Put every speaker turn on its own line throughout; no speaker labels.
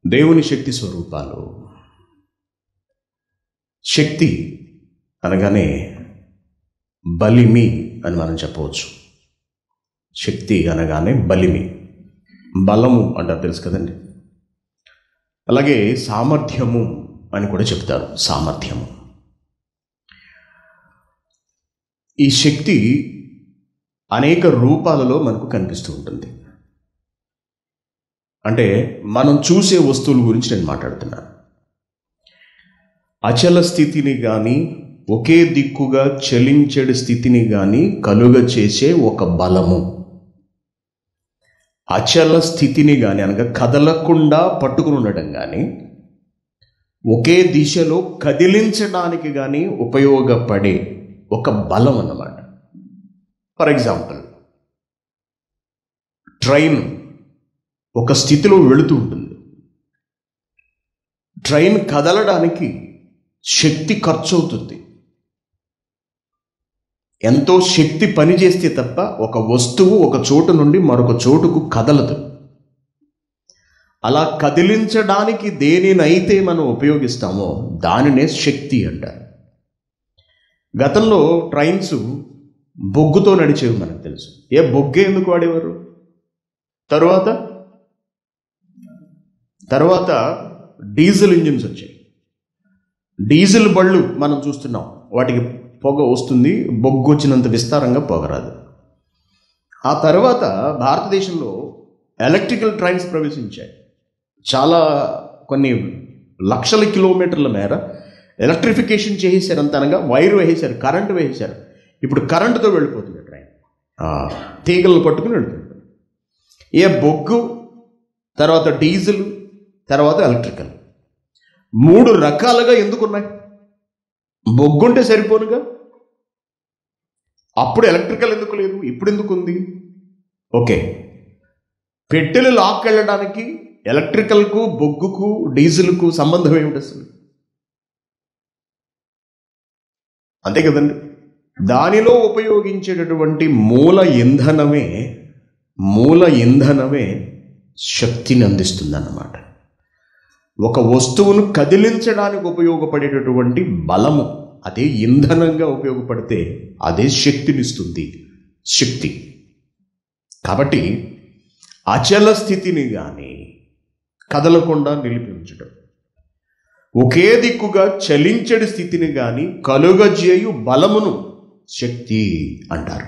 దేవుని శక్తి స్వరూపాలు శక్తి అనగానే బలిమి అని మనం చెప్పవచ్చు శక్తి అనగానే బలిమి బలము అంటారు తెలుసు కదండి అలాగే సామర్థ్యము అని కూడా చెప్తారు సామర్థ్యము ఈ శక్తి అనేక రూపాలలో మనకు కనిపిస్తూ ఉంటుంది అంటే మనం చూసే వస్తువుల గురించి నేను మాట్లాడుతున్నాను అచల స్థితిని కానీ ఒకే దిక్కుగా చలించడి స్థితిని కానీ కలుగ చేసే ఒక బలము అచల స్థితిని కానీ అనగా కదలకుండా పట్టుకుని ఉండటం కానీ ఒకే దిశలో కదిలించడానికి కానీ ఉపయోగపడే ఒక బలం అన్నమాట ఫర్ ఎగ్జాంపుల్ ట్రైన్ ఒక స్థితిలో వెళుతూ ఉంటుంది ట్రైన్ కదలడానికి శక్తి ఖర్చు అవుతుంది ఎంతో శక్తి పనిచేస్తే తప్ప ఒక వస్తువు ఒక చోటు నుండి మరొక చోటుకు కదలదు అలా కదిలించడానికి దేనినైతే మనం ఉపయోగిస్తామో దానినే శక్తి అంటారు గతంలో ట్రైన్స్ బొగ్గుతో నడిచేవి మనకు తెలుసు ఏ బొగ్గే ఎందుకు వాడేవారు తరువాత తర్వాత డీజిల్ ఇంజిన్స్ వచ్చాయి డీజిల్ బళ్ళు మనం చూస్తున్నాం వాటికి పొగ వస్తుంది బొగ్గు వచ్చినంత విస్తారంగా పొగరాదు ఆ తర్వాత భారతదేశంలో ఎలక్ట్రికల్ ట్రైన్స్ ప్రవేశించాయి చాలా కొన్ని లక్షల కిలోమీటర్ల మేర ఎలక్ట్రిఫికేషన్ చేసేసారు అంత అనగా వైర్ వేసేశారు కరెంటు వేసేశారు ఇప్పుడు కరెంటుతో వెళ్ళిపోతుంది ట్రైన్ ఆ, తీగలను పట్టుకుని వెళ్తుంది ఏ బొగ్గు తర్వాత డీజిల్ తర్వాత ఎలక్ట్రికల్ మూడు రకాలుగా ఎందుకున్నాయి బొగ్గుంటే సరిపోనుగా అప్పుడు ఎలక్ట్రికల్ ఎందుకు లేదు ఇప్పుడు ఎందుకు ఉంది ఓకే పెట్టెలు లాక్కెళ్ళడానికి ఎలక్ట్రికల్కు బొగ్గుకు డీజిల్కు సంబంధం ఏమిటి అసలు అంతే కదండి దానిలో ఉపయోగించేటటువంటి మూల ఇంధనమే మూల ఇంధనమే శక్తిని అందిస్తుంది అన్నమాట ఒక వస్తువును కదిలించడానికి ఉపయోగపడేటటువంటి బలము అదే ఇంధనంగా ఉపయోగపడితే అదే శక్తినిస్తుంది శక్తి కాబట్టి అచల స్థితిని కానీ కదలకుండా నిలిపి ఉంచడం ఒకే దిక్కుగా చలించడి స్థితిని కానీ కలుగజేయు బలమును శక్తి అంటారు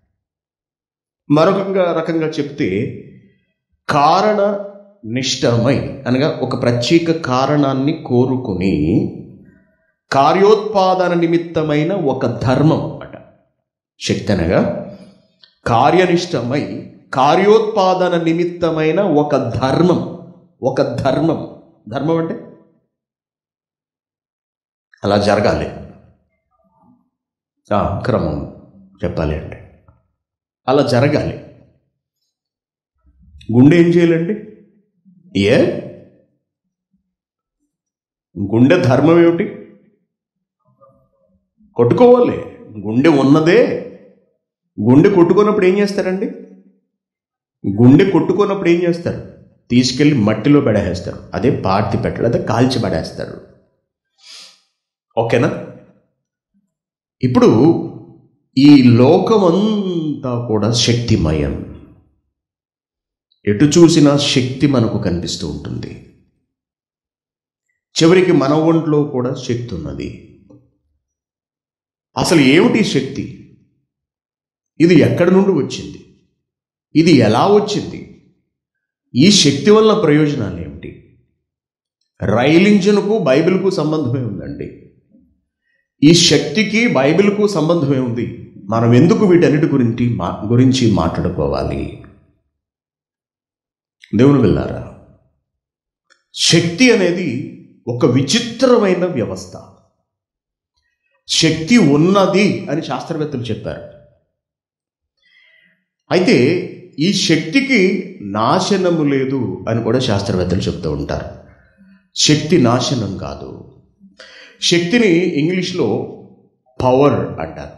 మరొక రకంగా చెప్తే కారణ నిష్టమై అనగా ఒక ప్రత్యేక కారణాన్ని కోరుకుని కార్యోత్పాదన నిమిత్తమైన ఒక ధర్మం అట శక్తి అనగా కార్యనిష్టమై కార్యోత్పాదన నిమిత్తమైన ఒక ధర్మం ఒక ధర్మం ధర్మం అంటే అలా జరగాలి ఆ, క్రమం చెప్పాలి అంటే అలా జరగాలి గుండె ఏం చేయాలండి ఏ గుండె ధర్మం ఏమిటి కొట్టుకోవాలి గుండె ఉన్నదే గుండె కొట్టుకున్నప్పుడు ఏం చేస్తారండి గుండె కొట్టుకున్నప్పుడు ఏం చేస్తారు తీసుకెళ్ళి మట్టిలో పడేస్తారు అదే పార్తి పెట్టడం అదే కాల్చి పడేస్తారు ఓకేనా ఇప్పుడు ఈ లోకమంతా కూడా శక్తిమయం ఎటు చూసినా శక్తి మనకు కనిపిస్తూ ఉంటుంది చివరికి మన ఒంట్లో కూడా శక్తి ఉన్నది అసలు ఏమిటి శక్తి ఇది ఎక్కడి నుండి వచ్చింది ఇది ఎలా వచ్చింది ఈ శక్తి వల్ల ప్రయోజనాలు ఏమిటి రైలు ఇంజిన్కు బైబిల్కు సంబంధమే ఉందండి ఈ శక్తికి బైబిల్కు సంబంధమే ఉంది మనం ఎందుకు వీటన్నిటి గురించి మా గురించి మాట్లాడుకోవాలి దేవుని వెళ్ళారా శక్తి అనేది ఒక విచిత్రమైన వ్యవస్థ శక్తి ఉన్నది అని శాస్త్రవేత్తలు చెప్పారు అయితే ఈ శక్తికి నాశనము లేదు అని కూడా శాస్త్రవేత్తలు చెప్తూ ఉంటారు శక్తి నాశనం కాదు శక్తిని ఇంగ్లీష్లో పవర్ అంటారు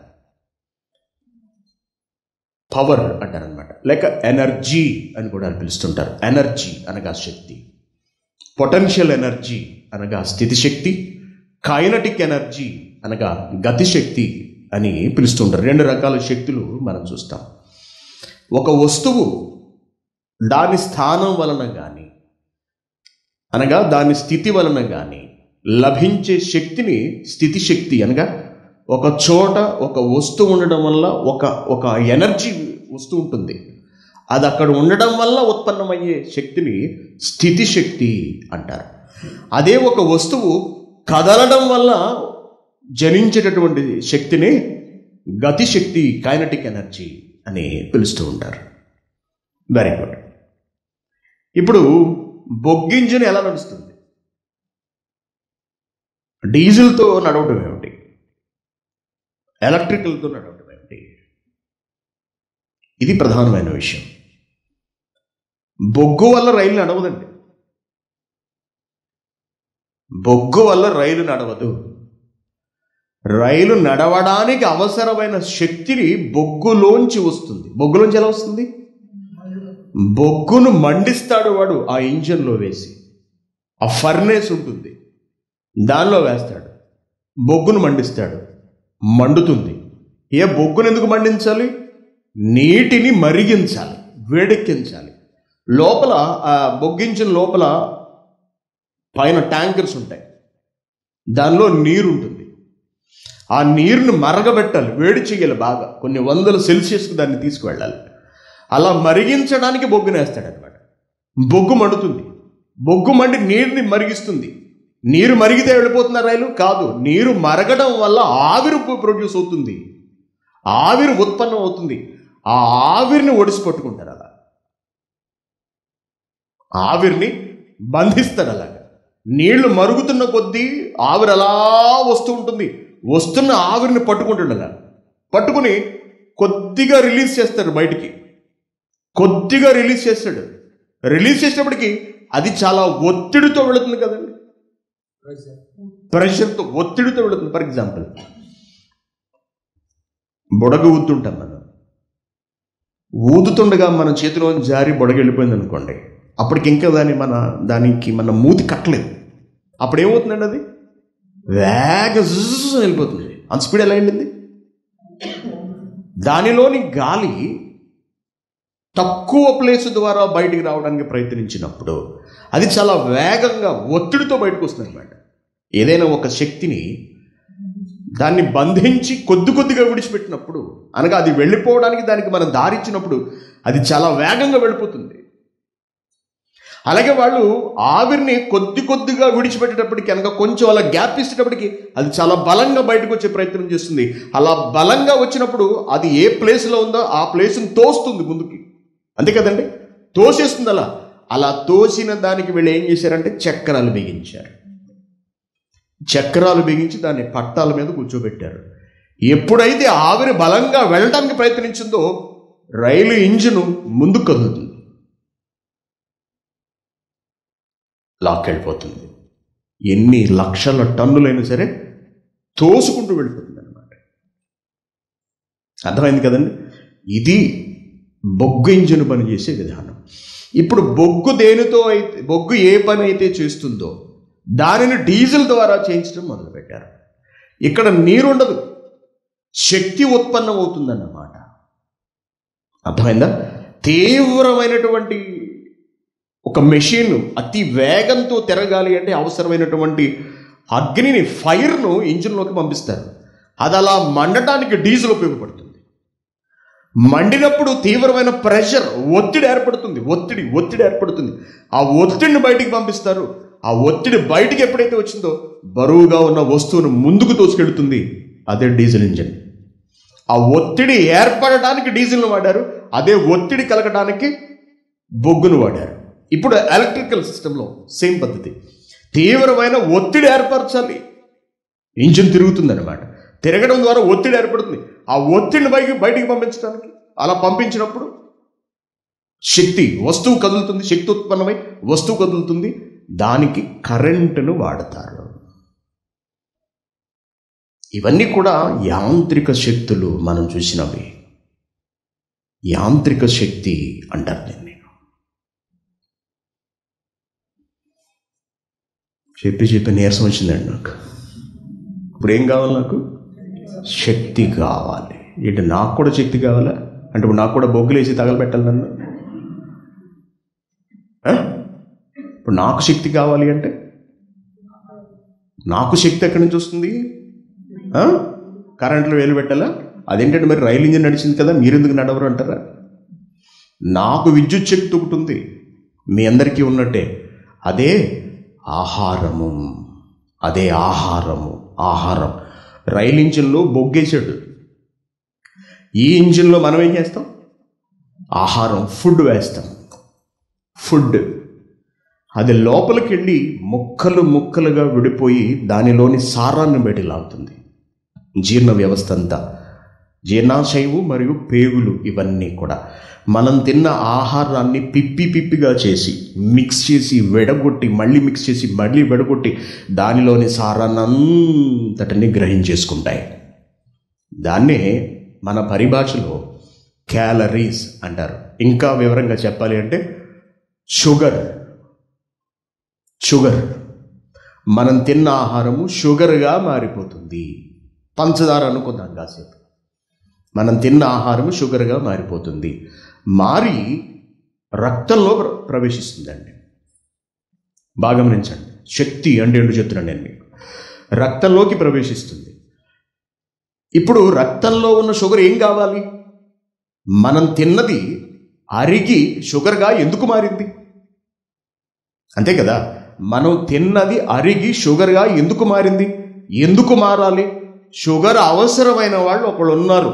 పవర్ అంటారు అనమాట లేక ఎనర్జీ అని కూడా పిలుస్తుంటారు ఎనర్జీ అనగా శక్తి పొటెన్షియల్ ఎనర్జీ అనగా స్థితిశక్తి కైనటిక్ ఎనర్జీ అనగా గతిశక్తి అని పిలుస్తుంటారు రెండు రకాల శక్తులు మనం చూస్తాం ఒక వస్తువు దాని స్థానం వలన కానీ అనగా దాని స్థితి వలన కానీ లభించే శక్తిని స్థితి శక్తి అనగా ఒక చోట ఒక వస్తువు ఉండడం వల్ల ఒక ఒక ఎనర్జీ వస్తూ ఉంటుంది అది అక్కడ ఉండడం వల్ల ఉత్పన్నమయ్యే శక్తిని స్థితి శక్తి అంటారు అదే ఒక వస్తువు కదలడం వల్ల జనించేటటువంటి శక్తిని గతిశక్తి కైనటిక్ ఎనర్జీ అని పిలుస్తూ ఉంటారు వెరీ గుడ్ ఇప్పుడు బొగ్గింజిన్ ఎలా నడుస్తుంది డీజిల్తో నడవటం ఏమిటి ఎలక్ట్రికల్తో నడవటం ఏమిటి ఇది ప్రధానమైన విషయం బొగ్గు వల్ల రైలు నడవదండి బొగ్గు వల్ల రైలు నడవదు రైలు నడవడానికి అవసరమైన శక్తిని బొగ్గులోంచి వస్తుంది బొగ్గులోంచి ఎలా వస్తుంది బొగ్గును మండిస్తాడు వాడు ఆ ఇంజన్లో వేసి ఆ ఫర్నేస్ ఉంటుంది దానిలో వేస్తాడు బొగ్గును మండిస్తాడు మండుతుంది ఏ బొగ్గును ఎందుకు మండించాలి నీటిని మరిగించాలి వేడెక్కించాలి లోపల ఆ బొగ్గించిన లోపల పైన ట్యాంకర్స్ ఉంటాయి దానిలో నీరు ఉంటుంది ఆ నీరుని మరగబెట్టాలి వేడి చేయాలి బాగా కొన్ని వందల సెల్సియస్కి దాన్ని తీసుకువెళ్ళాలి అలా మరిగించడానికి బొగ్గునేస్తాడు అనమాట బొగ్గు మండుతుంది బొగ్గు మండి నీరుని మరిగిస్తుంది నీరు మరిగితే వెళ్ళిపోతున్న రైలు కాదు నీరు మరగడం వల్ల ఆవిరి ప్రొడ్యూస్ అవుతుంది ఆవిరి ఉత్పన్నం అవుతుంది ఆ ఆవిరిని ఒడిసి పట్టుకుంటారు అలా ఆవిరిని బంధిస్తాడు అలాగా నీళ్లు మరుగుతున్న కొద్దీ ఆవిరి అలా వస్తూ ఉంటుంది వస్తున్న ఆవిరిని పట్టుకుంటాడు అలా పట్టుకుని కొద్దిగా రిలీజ్ చేస్తాడు బయటికి కొద్దిగా రిలీజ్ చేస్తాడు రిలీజ్ చేసినప్పటికీ అది చాలా ఒత్తిడితో వెళుతుంది కదండి ప్రెషర్తో ఒత్తిడితో వెళుతుంది ఫర్ ఎగ్జాంపుల్ బుడగ ఊతుంటాం మనం ఊదుతుండగా మన చేతిలో జారి బుడగ వెళ్ళిపోయింది అనుకోండి అప్పటికి ఇంకా దాన్ని మన దానికి మన మూతి కట్టలేదు అప్పుడు ఏమవుతుందండి అది వేగ జుజ్జు వెళ్ళిపోతుంది అంత స్పీడ్ ఎలా వెళ్ళింది దానిలోని గాలి తక్కువ ప్లేస్ ద్వారా బయటికి రావడానికి ప్రయత్నించినప్పుడు అది చాలా వేగంగా ఒత్తిడితో బయటకు వస్తుంది అనమాట ఏదైనా ఒక శక్తిని దాన్ని బంధించి కొద్ది కొద్దిగా విడిచిపెట్టినప్పుడు అనగా అది వెళ్ళిపోవడానికి దానికి మనం దారిచ్చినప్పుడు అది చాలా వేగంగా వెళ్ళిపోతుంది అలాగే వాళ్ళు ఆవిరిని కొద్ది కొద్దిగా విడిచిపెట్టేటప్పటికి అనగా కొంచెం అలా గ్యాప్ ఇచ్చేటప్పటికి అది చాలా బలంగా బయటకు వచ్చే ప్రయత్నం చేస్తుంది అలా బలంగా వచ్చినప్పుడు అది ఏ ప్లేస్లో ఉందో ఆ ప్లేస్ని తోస్తుంది ముందుకి అంతే కదండి తోసేస్తుంది అలా అలా తోసిన దానికి వీళ్ళు ఏం చేశారంటే చక్రాలు బిగించారు చక్రాలు బిగించి దాన్ని పట్టాల మీద కూర్చోబెట్టారు ఎప్పుడైతే ఆవిరి బలంగా వెళ్ళడానికి ప్రయత్నించిందో రైలు ఇంజిన్ ముందుకు కదులుతుంది లాక్కెళ్ళిపోతుంది ఎన్ని లక్షల టన్నులైనా సరే తోసుకుంటూ వెళ్ళిపోతుంది అనమాట అర్థమైంది కదండి ఇది బొగ్గు ఇంజిన్ పనిచేసే విధానం ఇప్పుడు బొగ్గు దేనితో అయితే బొగ్గు ఏ పని అయితే చేస్తుందో దానిని డీజిల్ ద్వారా చేయించడం మొదలుపెట్టారు ఇక్కడ నీరు ఉండదు శక్తి ఉత్పన్నం అవుతుందన్నమాట అర్థమైందా తీవ్రమైనటువంటి ఒక మెషిన్ అతి వేగంతో తిరగాలి అంటే అవసరమైనటువంటి అగ్నిని ఫైర్ను ఇంజిన్లోకి పంపిస్తారు అది అలా మండటానికి డీజిల్ ఉపయోగపడుతుంది మండినప్పుడు తీవ్రమైన ప్రెషర్ ఒత్తిడి ఏర్పడుతుంది ఒత్తిడి ఒత్తిడి ఏర్పడుతుంది ఆ ఒత్తిడిని బయటికి పంపిస్తారు ఆ ఒత్తిడి బయటికి ఎప్పుడైతే వచ్చిందో బరువుగా ఉన్న వస్తువును ముందుకు తోసుకెళ్తుంది అదే డీజిల్ ఇంజిన్ ఆ ఒత్తిడి ఏర్పడటానికి డీజిల్ను వాడారు అదే ఒత్తిడి కలగడానికి బొగ్గును వాడారు ఇప్పుడు ఎలక్ట్రికల్ సిస్టంలో సేమ్ పద్ధతి తీవ్రమైన ఒత్తిడి ఏర్పరచాలి ఇంజిన్ తిరుగుతుందన్నమాట తిరగడం ద్వారా ఒత్తిడి ఏర్పడుతుంది ఆ ఒత్తిడిని బయటికి బయటికి పంపించడానికి అలా పంపించినప్పుడు శక్తి వస్తువు కదులుతుంది శక్తి ఉత్పన్నమై వస్తువు కదులుతుంది దానికి కరెంటును వాడతారు ఇవన్నీ కూడా యాంత్రిక శక్తులు మనం చూసినవి యాంత్రిక శక్తి అంటారు దీన్ని చెప్పి చెప్పి నీరసం వచ్చిందండి నాకు ఇప్పుడు ఏం కావాలి నాకు శక్తి కావాలి ఏంటి నాకు కూడా శక్తి కావాలా అంటే ఇప్పుడు నాకు కూడా బొగ్గులేసి తగలబెట్టాలి నన్ను ఆ? ఇప్పుడు నాకు శక్తి కావాలి అంటే నాకు శక్తి ఎక్కడి నుంచి వస్తుంది ఆ? కరెంట్లో వేలు పెట్టాలా అదేంటంటే మరి రైలు ఇంజిన్ నడిచింది కదా మీరు ఎందుకు నడవరు అంటారా నాకు విద్యుత్ శక్తి ఒకటి ఉంది మీ అందరికీ ఉన్నట్టే అదే ఆహారము అదే ఆహారము ఆహారం రైలు ఇంజిన్లో బొగ్గేసాడు ఈ ఇంజిన్లో మనం ఏం చేస్తాం ఆహారం ఫుడ్ వేస్తాం ఫుడ్ అది లోపలికి వెళ్ళి ముక్కలు ముక్కలుగా విడిపోయి దానిలోని సారాన్ని బయట లాగుతుంది జీర్ణ వ్యవస్థ అంతా జీర్ణాశయము మరియు పేగులు ఇవన్నీ కూడా మనం తిన్న ఆహారాన్ని పిప్పి పిప్పిగా చేసి మిక్స్ చేసి వెడగొట్టి మళ్ళీ మిక్స్ చేసి మళ్ళీ వెడగొట్టి దానిలోని సారాన్ని అంతటిని గ్రహించేసుకుంటాయి దాన్నే మన పరిభాషలో క్యాలరీస్ అంటారు ఇంకా వివరంగా చెప్పాలి అంటే షుగర్ షుగర్ మనం తిన్న ఆహారము షుగర్గా మారిపోతుంది పంచదార అనుకుందాం కాసేపు మనం తిన్న ఆహారము షుగర్గా మారిపోతుంది మారి రక్తంలో ప్ర- ప్రవేశిస్తుందండి బాగా గమనించండి శక్తి అంటే ఏంటో చెప్తున్నాను నేను మీకు రక్తంలోకి ప్రవేశిస్తుంది ఇప్పుడు రక్తంలో ఉన్న షుగర్ ఏం కావాలి మనం తిన్నది అరిగి షుగర్గా ఎందుకు మారింది అంతే కదా మనం తిన్నది అరిగి షుగర్గా ఎందుకు మారింది ఎందుకు మారాలి షుగర్ అవసరమైన వాళ్ళు ఒకళ్ళు ఉన్నారు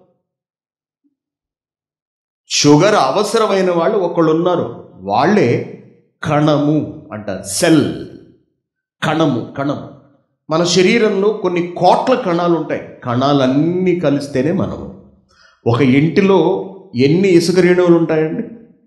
షుగర్ అవసరమైన వాళ్ళు ఒకళ్ళు ఉన్నారు వాళ్ళే కణము అంటారు సెల్ కణము కణము మన శరీరంలో కొన్ని కోట్ల కణాలు ఉంటాయి కణాలన్నీ కలిస్తేనే మనము ఒక ఇంటిలో ఎన్ని ఇసుక రేణువులు ఉంటాయండి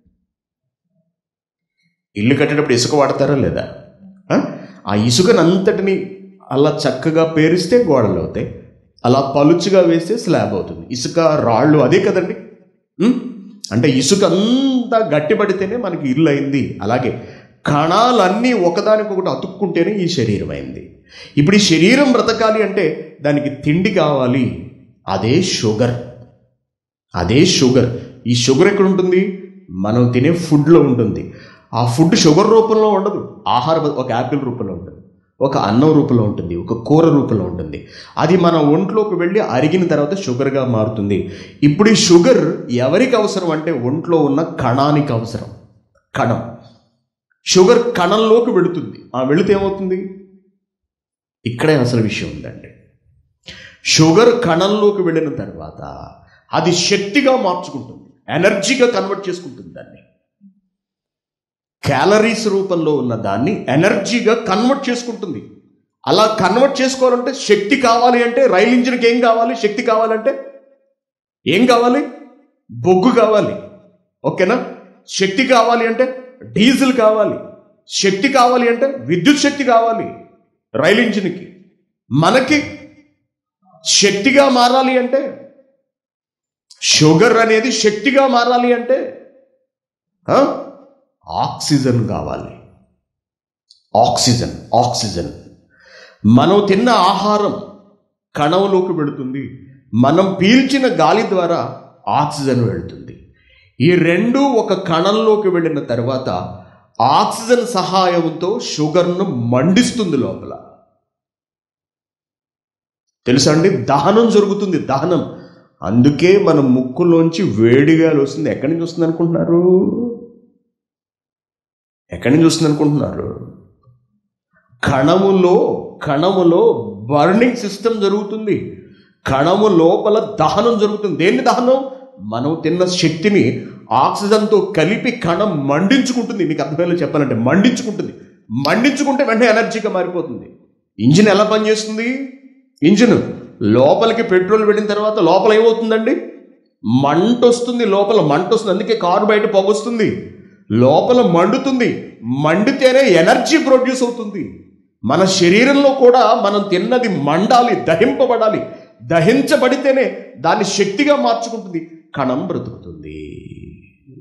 ఇల్లు కట్టేటప్పుడు ఇసుక వాడతారా లేదా ఆ? ఆ ఇసుకనంతటిని అలా చక్కగా పేరిస్తే గోడలు అవుతాయి అలా పలుచుగా వేస్తే స్లాబ్ అవుతుంది ఇసుక రాళ్ళు అదే కదండి ఉం? అంటే ఇసుక అంతా గట్టిపడితేనే మనకి ఇల్లు అయింది అలాగే కణాలన్నీ ఒకదానికొకటి అతుక్కుంటేనే ఈ శరీరం అయింది ఇప్పుడు ఈ శరీరం బ్రతకాలి అంటే దానికి తిండి కావాలి అదే షుగర్ అదే షుగర్ ఈ షుగర్ ఎక్కడ ఉంటుంది మనం తినే ఫుడ్లో ఉంటుంది ఆ ఫుడ్ షుగర్ రూపంలో ఉండదు ఆహార పద- ఒక యాపిల్ రూపంలో ఉంటుంది ఒక అన్నం రూపంలో ఉంటుంది ఒక కూర రూపంలో ఉంటుంది అది మన ఒంట్లోకి వెళ్ళి అరిగిన తర్వాత షుగర్గా మారుతుంది ఇప్పుడు ఈ షుగర్ ఎవరికి అవసరం అంటే ఒంట్లో ఉన్న కణానికి అవసరం కణం షుగర్ కణంలోకి వెళుతుంది ఆ వెళితే ఏమవుతుంది ఇక్కడే అసలు విషయం ఉందండి షుగర్ కణంలోకి వెళ్ళిన తర్వాత అది శక్తిగా మార్చుకుంటుంది ఎనర్జీగా కన్వర్ట్ చేసుకుంటుంది దాన్ని క్యాలరీస్ రూపంలో ఉన్న దాన్ని ఎనర్జీగా కన్వర్ట్ చేసుకుంటుంది అలా కన్వర్ట్ చేసుకోవాలంటే శక్తి కావాలి అంటే రైలు ఇంజిన్కి ఏం కావాలి శక్తి కావాలంటే ఏం కావాలి బొగ్గు కావాలి ఓకేనా శక్తి కావాలి అంటే డీజిల్ కావాలి శక్తి కావాలి అంటే విద్యుత్ శక్తి కావాలి రైలు ఇంజిన్కి మనకి శక్తిగా మారాలి అంటే షుగర్ అనేది శక్తిగా మారాలి అంటే ఆ? ఆక్సిజన్ కావాలి ఆక్సిజన్ ఆక్సిజన్ మనం తిన్న ఆహారం కణంలోకి వెళుతుంది మనం పీల్చిన గాలి ద్వారా ఆక్సిజన్ వెళుతుంది ఈ రెండు ఒక కణంలోకి వెళ్ళిన తర్వాత ఆక్సిజన్ సహాయంతో షుగర్ను మండిస్తుంది లోపల తెలుసా అండి దహనం జరుగుతుంది దహనం అందుకే మన ముక్కులోంచి వేడిగాలి వస్తుంది ఎక్కడి నుంచి వస్తుంది అనుకుంటున్నారు ఎక్కడి నుంచి వస్తుంది అనుకుంటున్నారు కణములో కణములో బర్నింగ్ సిస్టమ్ జరుగుతుంది కణము లోపల దహనం జరుగుతుంది దేన్ని దహనం మనం తిన్న శక్తిని ఆక్సిజన్తో కలిపి కణం మండించుకుంటుంది మీకు అర్థమయ్యేలా చెప్పాలంటే మండించుకుంటుంది మండించుకుంటే వెంటనే ఎనర్జీగా మారిపోతుంది ఇంజిన్ ఎలా పనిచేస్తుంది ఇంజిన్ లోపలికి పెట్రోల్ పెట్టిన తర్వాత లోపల ఏమవుతుందండి మంట వస్తుంది లోపల మంట వస్తుంది అందుకే కారు బయట పొగొస్తుంది లోపల మండుతుంది మండితేనే ఎనర్జీ ప్రొడ్యూస్ అవుతుంది మన శరీరంలో కూడా మనం తిన్నది మండాలి దహింపబడాలి దహించబడితేనే దాన్ని శక్తిగా మార్చుకుంటుంది కణం బ్రతుకుతుంది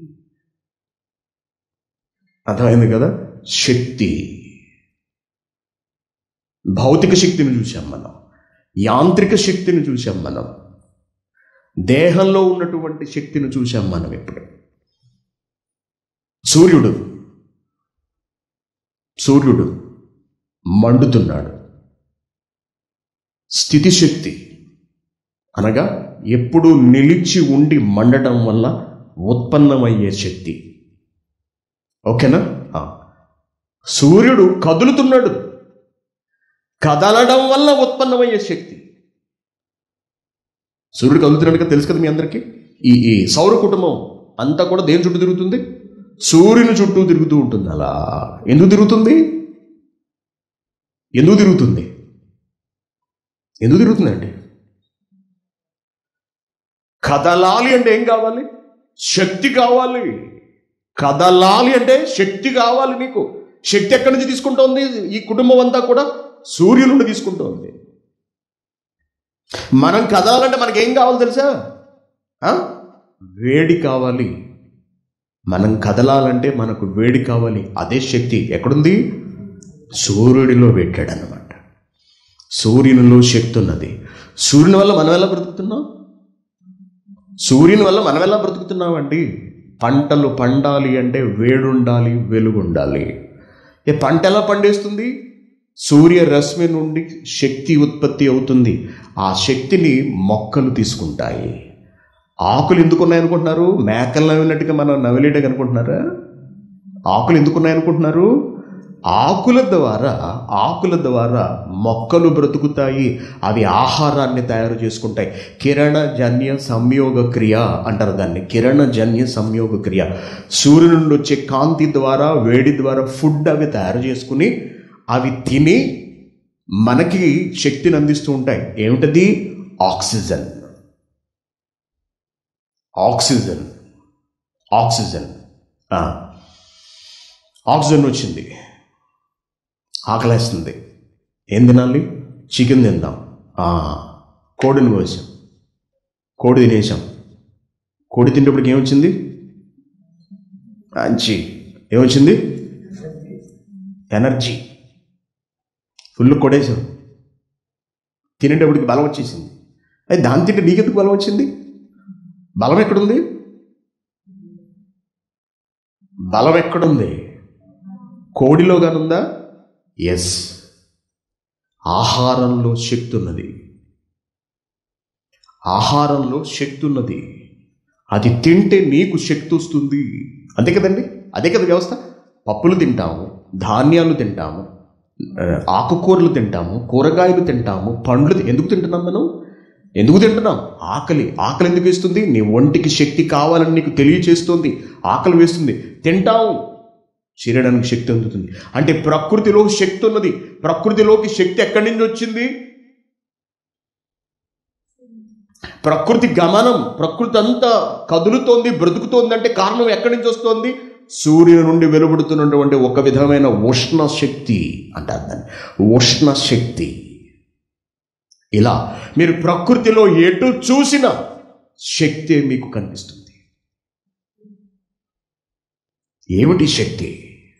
అర్థమైంది కదా శక్తి భౌతిక శక్తిని చూసాం మనం యాంత్రిక శక్తిని చూసాం మనం దేహంలో ఉన్నటువంటి శక్తిని చూసాం మనం ఇప్పుడు సూర్యుడు సూర్యుడు మండుతున్నాడు స్థితిశక్తి అనగా ఎప్పుడు నిలిచి ఉండి మండటం వల్ల ఉత్పన్నమయ్యే శక్తి ఓకేనా ఆ. సూర్యుడు కదులుతున్నాడు కదలడం వల్ల ఉత్పన్నమయ్యే శక్తి సూర్యుడు కదులుతున్నాడు కదా తెలుసు కదా మీ అందరికీ ఈ ఈ సౌర కుటుంబం అంతా కూడా దేని చుట్టూ తిరుగుతుంది సూర్యుని చుట్టూ తిరుగుతూ ఉంటుంది అలా ఎందుకు తిరుగుతుంది ఎందుకు తిరుగుతుంది ఎందుకు తిరుగుతుందండి కదలాలి అంటే ఏం కావాలి శక్తి కావాలి కదలాలి అంటే శక్తి కావాలి నీకు శక్తి ఎక్కడి నుంచి తీసుకుంటోంది ఈ కుటుంబం అంతా కూడా సూర్యుని నుండి తీసుకుంటోంది మనం కదలాలంటే మనకి ఏం కావాలి తెలుసా ఆ? వేడి కావాలి మనం కదలాలంటే మనకు వేడి కావాలి అదే శక్తి ఎక్కడుంది సూర్యుడిలో పెట్టాడు అన్నమాట సూర్యునిలో శక్తి ఉన్నది సూర్యుని వల్ల మనం ఎలా బ్రతుకుతున్నాం సూర్యుని వల్ల మనం ఎలా బ్రతుకుతున్నామండి పంటలు పండాలి అంటే వేడుండాలి వెలుగుండాలి ఏ పంట ఎలా పండేస్తుంది సూర్య రశ్మి నుండి శక్తి ఉత్పత్తి అవుతుంది ఆ శక్తిని మొక్కలు తీసుకుంటాయి ఆకులు ఎందుకు ఉన్నాయనుకుంటున్నారు మేకలు నవ్వినట్టుగా మనం నవ్వలేటం అనుకుంటున్నారా ఆకులు ఎందుకు ఉన్నాయనుకుంటున్నారు ఆకుల ద్వారా ఆకుల ద్వారా మొక్కలు బ్రతుకుతాయి అవి ఆహారాన్ని తయారు చేసుకుంటాయి కిరణజన్య సంయోగ క్రియ అంటారు దాన్ని కిరణజన్య సంయోగ క్రియ సూర్యుని నుండి వచ్చే కాంతి ద్వారా వేడి ద్వారా ఫుడ్ అవి తయారు చేసుకుని అవి తిని మనకి శక్తిని అందిస్తూ ఉంటాయి ఏమిటది ఆక్సిజన్ ఆక్సిజన్ ఆక్సిజన్ ఆ. ఆక్సిజన్ వచ్చింది ఆకలేస్తుంది ఏం తినాలి చికెన్ తిందాం ఆ, కోడిని కోసాం కోడి తినేసాం కోడి తింటప్పటికి ఏమొచ్చింది మంచి ఏమొచ్చింది ఎనర్జీ ఫుల్ కొడేసాం తినేటప్పటికి బలం వచ్చేసింది అది దాని తింటే నీకెందుకు బలం వచ్చింది బలం ఎక్కడుంది బలం ఎక్కడుంది కోడిలో కానుందా ఎస్ ఆహారంలో శక్తి ఉన్నది ఆహారంలో శక్తి ఉన్నది అది తింటే నీకు శక్తి వస్తుంది అంతే కదండి అదే కదా వ్యవస్థ పప్పులు తింటాము ధాన్యాలు తింటాము ఆ, ఆకుకూరలు తింటాము కూరగాయలు తింటాము పండ్లు తి- ఎందుకు తింటున్నాం మనం ఎందుకు తింటున్నాం ఆకలి ఆకలి ఎందుకు వేస్తుంది నీ ఒంటికి శక్తి కావాలని నీకు తెలియచేస్తుంది ఆకలి వేస్తుంది తింటాము శరీరానికి శక్తి అందుతుంది అంటే ప్రకృతిలో శక్తి ఉన్నది ప్రకృతిలోకి శక్తి ఎక్కడి నుంచి వచ్చింది ప్రకృతి గమనం ప్రకృతి అంతా కదులుతోంది బ్రతుకుతోంది అంటే కారణం ఎక్కడి నుంచి వస్తోంది సూర్యుని నుండి వెలువడుతున్నటువంటి ఒక విధమైన ఉష్ణ శక్తి అంటారు దాన్ని ఉష్ణ శక్తి ఇలా మీరు ప్రకృతిలో ఎటు చూసినా శక్తి మీకు కనిపిస్తుంది ఏమిటి శక్తి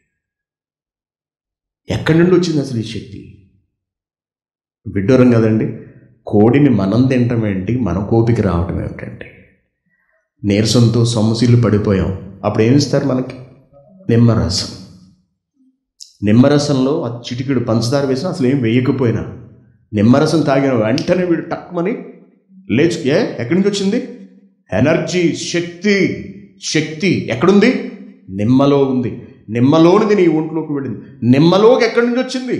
ఎక్కడి నుండి వచ్చింది అసలు ఈ శక్తి విడ్డూరం కదండి కోడిని మనం తినటం ఏంటి మన కోపికి రావటం ఏమిటండి నీరసంతో సొమ్మసిల్లు పడిపోయాం అప్పుడు ఏమి ఇస్తారు మనకి నిమ్మరసం నిమ్మరసంలో ఆ చిటికెడు పంచదార వేసినా అసలు ఏం వేయకపోయినా నిమ్మరసం తాగిన వెంటనే వీడు టక్మని లేచు ఏ ఎక్కడి నుంచి వచ్చింది ఎనర్జీ శక్తి శక్తి ఎక్కడుంది నిమ్మలో ఉంది నిమ్మలోనిది నీ ఒంట్లోకి వెళ్ళింది నిమ్మలోకి ఎక్కడి నుంచి వచ్చింది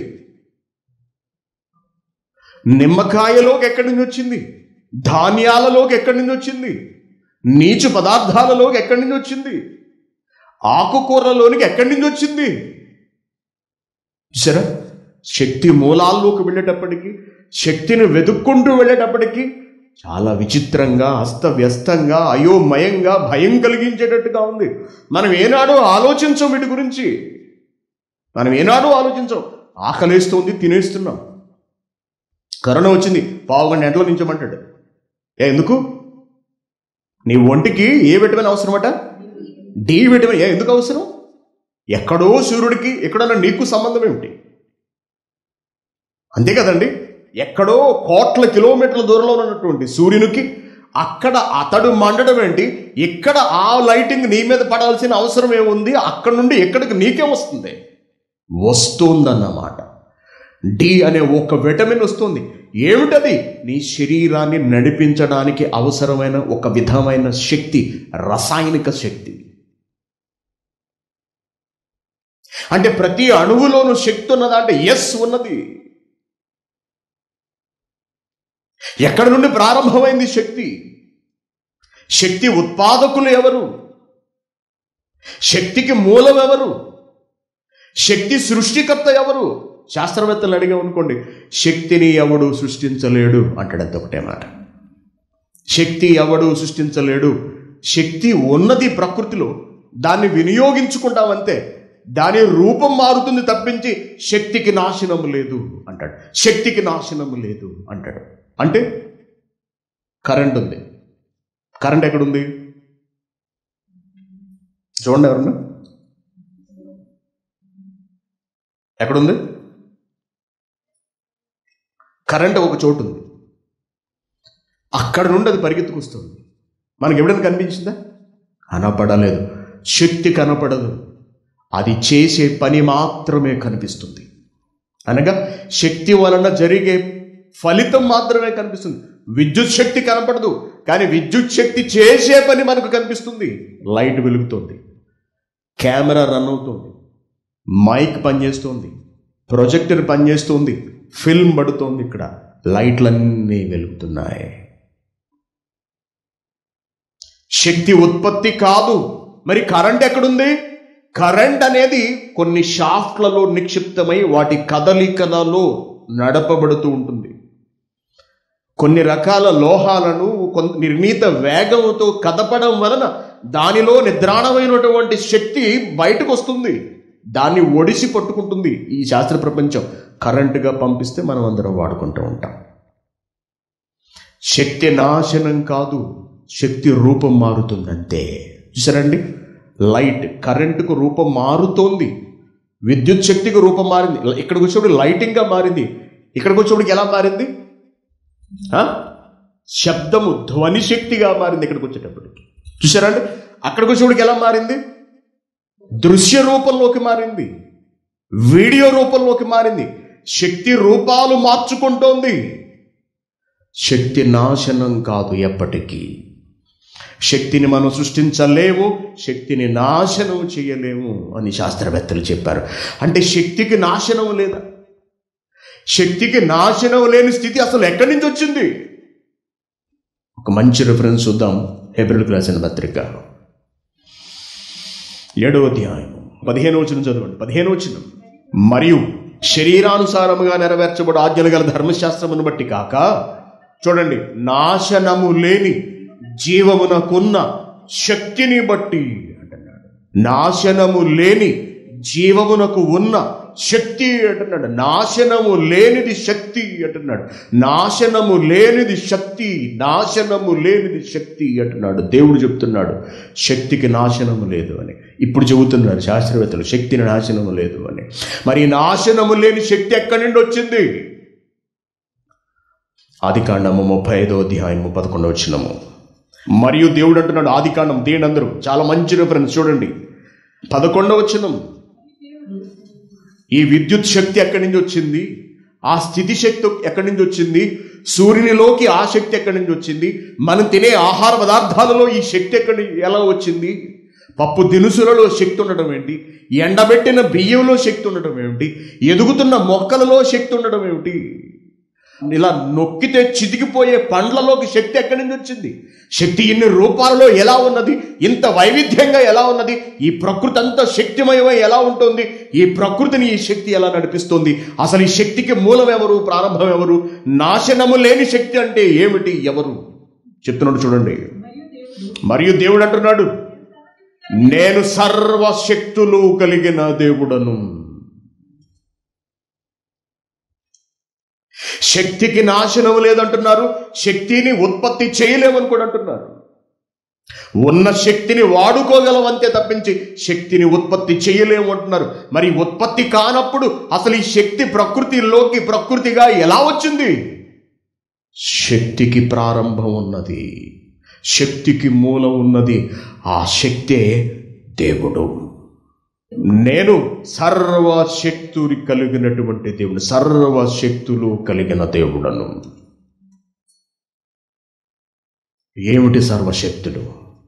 నిమ్మకాయలోకి ఎక్కడి నుంచి వచ్చింది ధాన్యాలలోకి ఎక్కడి నుంచి వచ్చింది నీచు పదార్థాలలోకి ఎక్కడి నుంచి వచ్చింది ఆకుకూరలలోనికి ఎక్కడి నుంచి వచ్చింది సరే శక్తి మూలాల్లోకి వెళ్ళేటప్పటికి శక్తిని వెతుక్కుంటూ వెళ్ళేటప్పటికి చాలా విచిత్రంగా అస్తవ్యస్తంగా అయోమయంగా భయం కలిగించేటట్టుగా ఉంది మనం ఏనాడో ఆలోచించం వీటి గురించి మనం ఏనాడో ఆలోచించం ఆకలేస్తుంది తినేస్తున్నాం కరోనా వచ్చింది పావు గంట ఎంటలో నించోమంటాడు ఏ ఎందుకు నీ ఒంటికి ఏ విటమిన్ అవసరమట డి విటమిన్ ఏ ఎందుకు అవసరం ఎక్కడో సూర్యుడికి ఎక్కడన్నా నీకు సంబంధం ఏమిటి అంతే కదండి ఎక్కడో కోట్ల కిలోమీటర్ల దూరంలో ఉన్నటువంటి సూర్యునికి అక్కడ అతడు మండడం ఏంటి ఇక్కడ ఆ లైటింగ్ నీ మీద పడాల్సిన అవసరం ఏముంది అక్కడ నుండి ఎక్కడికి నీకే వస్తుంది వస్తుందన్నమాట డి అనే ఒక విటమిన్ వస్తుంది ఏమిటది నీ శరీరాన్ని నడిపించడానికి అవసరమైన ఒక విధమైన శక్తి రసాయనిక శక్తి అంటే ప్రతి అణువులోనూ శక్తి ఉన్నదా అంటే ఎస్ ఉన్నది ఎక్కడి నుండి ప్రారంభమైంది శక్తి శక్తి ఉత్పాదకులు ఎవరు శక్తికి మూలం ఎవరు శక్తి సృష్టికర్త ఎవరు శాస్త్రవేత్తలు అడిగాం అనుకోండి శక్తిని ఎవడు సృష్టించలేడు అంటాడు అంత ఒకటే మాట శక్తి ఎవడు సృష్టించలేడు శక్తి ఉన్నది ప్రకృతిలో దాన్ని వినియోగించుకుంటామంతే దాని రూపం మారుతుంది తప్పించి శక్తికి నాశనం లేదు అంటాడు శక్తికి నాశనం లేదు అంటాడు అంటే కరెంట్ ఉంది కరెంట్ ఎక్కడుంది చూడండి ఎవరన్నా ఎక్కడుంది కరెంట్ ఒక చోటు ఉంది అక్కడ నుండి అది పరిగెత్తుకొస్తుంది మనకి ఎప్పుడైనా కనిపించిందా కనపడలేదు శక్తి కనపడదు అది చేసే పని మాత్రమే కనిపిస్తుంది అనగా శక్తి వలన జరిగే ఫలితం మాత్రమే కనిపిస్తుంది విద్యుత్ శక్తి కనపడదు కానీ విద్యుత్ శక్తి చేసే పని మనకు కనిపిస్తుంది లైట్ వెలుగుతుంది కెమెరా రన్ అవుతుంది మైక్ పనిచేస్తుంది ప్రొజెక్టర్ పనిచేస్తుంది ఫిల్మ్ పడుతోంది ఇక్కడ లైట్లన్నీ వెలుగుతున్నాయి శక్తి ఉత్పత్తి కాదు మరి కరెంట్ ఎక్కడుంది కరెంట్ అనేది కొన్ని షాఫ్ట్లలో నిక్షిప్తమై వాటి కదలికలలో నడపబడుతూ ఉంటుంది కొన్ని రకాల లోహాలను కొంత నిర్ణీత వేగంతో కదపడం వలన దానిలో నిద్రాణమైనటువంటి శక్తి బయటకు వస్తుంది దాన్ని ఒడిసి పట్టుకుంటుంది ఈ శాస్త్ర ప్రపంచం కరెంటుగా పంపిస్తే మనం అందరం వాడుకుంటూ ఉంటాం శక్తి నాశనం కాదు శక్తి రూపం మారుతుందంతే చూసారండి లైట్ కరెంటుకు రూపం మారుతోంది విద్యుత్ శక్తికి రూపం మారింది ఇక్కడికి వచ్చేప్పుడు లైటింగ్గా మారింది ఇక్కడికి వచ్చేప్పటికి ఎలా మారింది ఆ? శబ్దము ధ్వని శక్తిగా మారింది ఇక్కడికి వచ్చేటప్పటికి చూసారండి అక్కడికి వచ్చేప్పటికి ఎలా మారింది దృశ్య రూపంలోకి మారింది వీడియో రూపంలోకి మారింది శక్తి రూపాలు మార్చుకుంటోంది శక్తి నాశనం కాదు ఎప్పటికీ శక్తిని మనం సృష్టించలేము శక్తిని నాశనం చేయలేము అని శాస్త్రవేత్తలు చెప్పారు అంటే శక్తికి నాశనం లేదా శక్తికి నాశనం లేని స్థితి అసలు ఎక్కడి నుంచి వచ్చింది ఒక మంచి రిఫరెన్స్ చూద్దాం ఏప్రిల్కి రాసిన పత్రిక ఏడవ అధ్యాయం పదిహేను వచనం చదవండి పదిహేను వచనం మరియు శరీరానుసారముగా నెరవేర్చబడు ఆజ్ఞలు గల ధర్మశాస్త్రమును బట్టి కాక చూడండి నాశనము లేని జీవమునకున్న శక్తిని బట్టి అంటున్నాడు నాశనము లేని జీవమునకు ఉన్న శక్తి అంటున్నాడు నాశనము లేనిది శక్తి అంటున్నాడు నాశనము లేనిది శక్తి నాశనము లేనిది శక్తి అంటున్నాడు దేవుడు చెప్తున్నాడు శక్తికి నాశనము లేదు అని ఇప్పుడు చెబుతున్నారు శాస్త్రవేత్తలు శక్తిని నాశనము లేదు అని మరి ఈ నాశనము లేని శక్తి ఎక్కడి నుండి వచ్చింది ఆది కాండము ముప్పై ఐదో అధ్యాయము పదకొండవ వచ్చినము మరియు దేవుడు అంటున్నాడు ఆది కాండం తీయండి అందరూ చాలా మంచి రిఫరెన్స్ చూడండి పదకొండవ వచనం ఈ విద్యుత్ శక్తి ఎక్కడి నుంచి వచ్చింది ఆ స్థితి శక్తి ఎక్కడి నుంచి వచ్చింది సూర్యునిలోకి ఆ శక్తి ఎక్కడి నుంచి వచ్చింది మనం తినే ఆహార పదార్థాలలో ఈ శక్తి ఎక్కడి ఎలా వచ్చింది పప్పు దినుసులలో శక్తి ఉండడం ఏంటి ఎండబెట్టిన బియ్యంలో శక్తి ఉండడం ఏమిటి ఎదుగుతున్న మొక్కలలో శక్తి ఉండడం ఏమిటి ఇలా నొక్కితే చితికిపోయే పండ్లలోకి శక్తి ఎక్కడి నుంచి వచ్చింది శక్తి ఇన్ని రూపాలలో ఎలా ఉన్నది ఇంత వైవిధ్యంగా ఎలా ఉన్నది ఈ ప్రకృతి అంతా శక్తిమయమై ఎలా ఉంటుంది ఈ ప్రకృతిని ఈ శక్తి ఎలా నడిపిస్తుంది అసలు ఈ శక్తికి మూలం ఎవరు ప్రారంభం ఎవరు నాశనము లేని శక్తి అంటే ఏమిటి ఎవరు చెప్తున్నాడు చూడండి మరియు దేవుడు అంటున్నాడు నేను సర్వశక్తులు కలిగిన దేవుడను శక్తికి నాశనం లేదంటున్నారు శక్తిని ఉత్పత్తి చేయలేమని కూడా అంటున్నారు ఉన్న శక్తిని వాడుకోగలవంతే తప్పించి శక్తిని ఉత్పత్తి చేయలేము అంటున్నారు మరి ఉత్పత్తి కానప్పుడు అసలు ఈ శక్తి ప్రకృతిలోకి ప్రకృతిగా ఎలా వచ్చింది శక్తికి ప్రారంభం ఉన్నది శక్తికి మూలం ఉన్నది ఆ శక్తే దేవుడు నేను సర్వశక్తులు కలిగినటువంటి దేవుడు సర్వశక్తులు కలిగిన దేవుడను ఏమిటి సర్వశక్తులు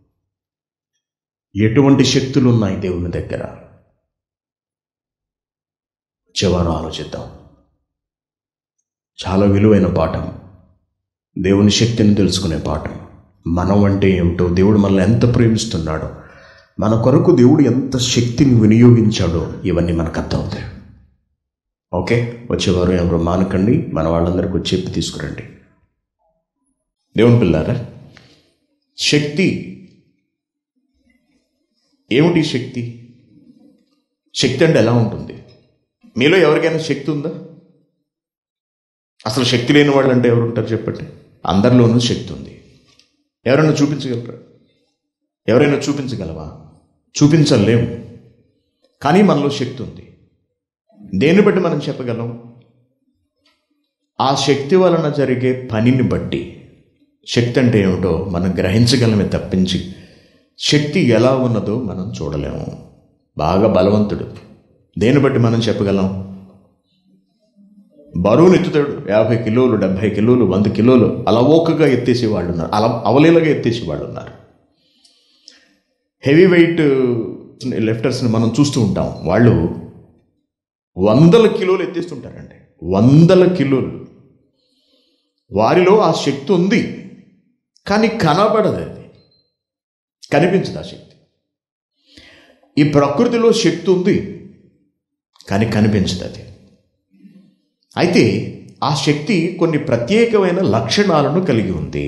ఎటువంటి శక్తులు ఉన్నాయి దేవుని దగ్గర చివరు ఆలోచిద్దాం చాలా విలువైన పాఠం దేవుని శక్తిని తెలుసుకునే పాఠం మనం అంటే ఏమిటో దేవుడు మనల్ని ఎంత ప్రేమిస్తున్నాడో మన కొరకు దేవుడు ఎంత శక్తిని వినియోగించాడో ఇవన్నీ మనకు అర్థమవుతాయి ఓకే వచ్చేవారు ఎవరు మానకండి మన వాళ్ళందరికీ వచ్చి చెప్పి తీసుకురండి దేవుని పిల్లారా శక్తి ఏమిటి శక్తి శక్తి అంటే ఎలా ఉంటుంది మీలో ఎవరికైనా శక్తి ఉందా అసలు శక్తి లేని వాళ్ళు అంటే ఎవరు ఉంటారు చెప్పండి అందరిలోనూ శక్తి ఉంది ఎవరైనా చూపించగలరా ఎవరైనా చూపించగలవా చూపించలేము కానీ మనలో శక్తి ఉంది దేన్ని బట్టి మనం చెప్పగలం ఆ శక్తి వలన జరిగే పనిని బట్టి శక్తి అంటే ఏమిటో మనం గ్రహించగలమే తప్పించి శక్తి ఎలా ఉన్నదో మనం చూడలేము బాగా బలవంతుడు దేన్ని బట్టి మనం చెప్పగలం బరువును ఎత్తుతాడు యాభై కిలోలు డెబ్భై కిలోలు వంద కిలోలు అలవోకగా ఎత్తేసే వాళ్ళు ఉన్నారు అలా అవలీలగా ఎత్తేసే వాళ్ళు ఉన్నారు హెవీ వెయిట్ లిఫ్టర్స్ని మనం చూస్తూ ఉంటాం వాళ్ళు వందల కిలోలు ఎత్తేస్తుంటారండి వందల కిలోలు వారిలో ఆ శక్తి ఉంది కానీ కనబడదు అది కనిపించదు ఆ శక్తి ఈ ప్రకృతిలో శక్తి ఉంది కానీ కనిపించదు అది అయితే ఆ శక్తి కొన్ని ప్రత్యేకమైన లక్షణాలను కలిగి ఉంది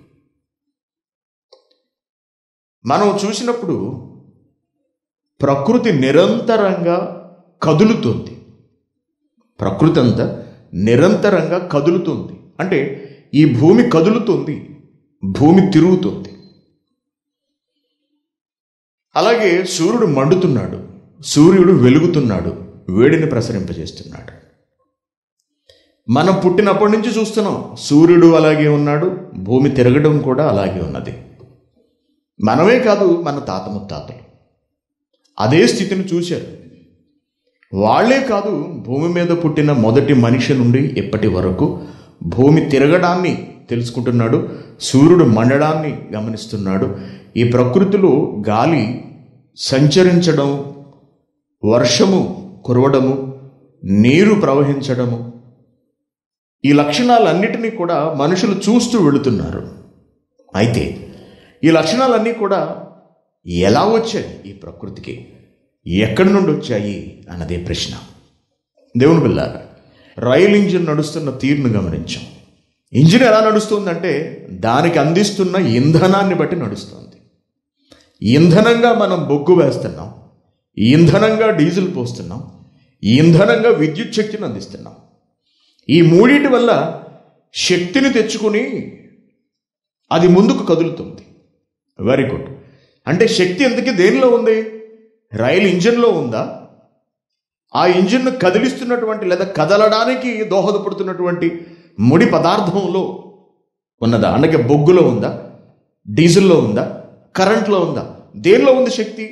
మనం చూసినప్పుడు ప్రకృతి నిరంతరంగా కదులుతుంది ప్రకృతి అంతా నిరంతరంగా కదులుతుంది అంటే ఈ భూమి కదులుతుంది భూమి తిరుగుతుంది అలాగే సూర్యుడు మండుతున్నాడు సూర్యుడు వెలుగుతున్నాడు వేడిని ప్రసరింపజేస్తున్నాడు మనం పుట్టినప్పటి నుంచి చూస్తున్నాం సూర్యుడు అలాగే ఉన్నాడు భూమి తిరగడం కూడా అలాగే ఉన్నది మనమే కాదు మన తాత ముత్తాతలు అదే స్థితిని చూశారు వాళ్ళే కాదు భూమి మీద పుట్టిన మొదటి మనిషి నుండి ఇప్పటి వరకు భూమి తిరగడాన్ని తెలుసుకుంటున్నాడు సూర్యుడు మండడాన్ని గమనిస్తున్నాడు ఈ ప్రకృతిలో గాలి సంచరించడం వర్షము కురవడము నీరు ప్రవహించడము ఈ లక్షణాలన్నిటినీ కూడా మనుషులు చూస్తూ వెళుతున్నారు అయితే ఈ లక్షణాలన్నీ కూడా ఎలా వచ్చాయి ఈ ప్రకృతికి ఎక్కడి నుండి వచ్చాయి అన్నదే ప్రశ్న దేవుని పిల్లారా రైలు ఇంజిన్ నడుస్తున్న తీరును గమనించాం ఇంజిన్ ఎలా నడుస్తుందంటే దానికి అందిస్తున్న ఇంధనాన్ని బట్టి నడుస్తుంది ఇంధనంగా మనం బొగ్గు వేస్తున్నాం ఇంధనంగా డీజిల్ పోస్తున్నాం ఇంధనంగా విద్యుత్ శక్తిని అందిస్తున్నాం ఈ మూడింటి వల్ల శక్తిని తెచ్చుకుని అది ముందుకు కదులుతుంది వెరీ గుడ్ అంటే శక్తి ఎందుకు దేనిలో ఉంది రైలు ఇంజిన్లో ఉందా ఆ ఇంజిన్ను కదిలిస్తున్నటువంటి లేదా కదలడానికి దోహదపడుతున్నటువంటి ముడి పదార్థంలో ఉన్నదా అందుకే బొగ్గులో ఉందా డీజిల్లో ఉందా కరెంట్లో ఉందా దేనిలో ఉంది శక్తి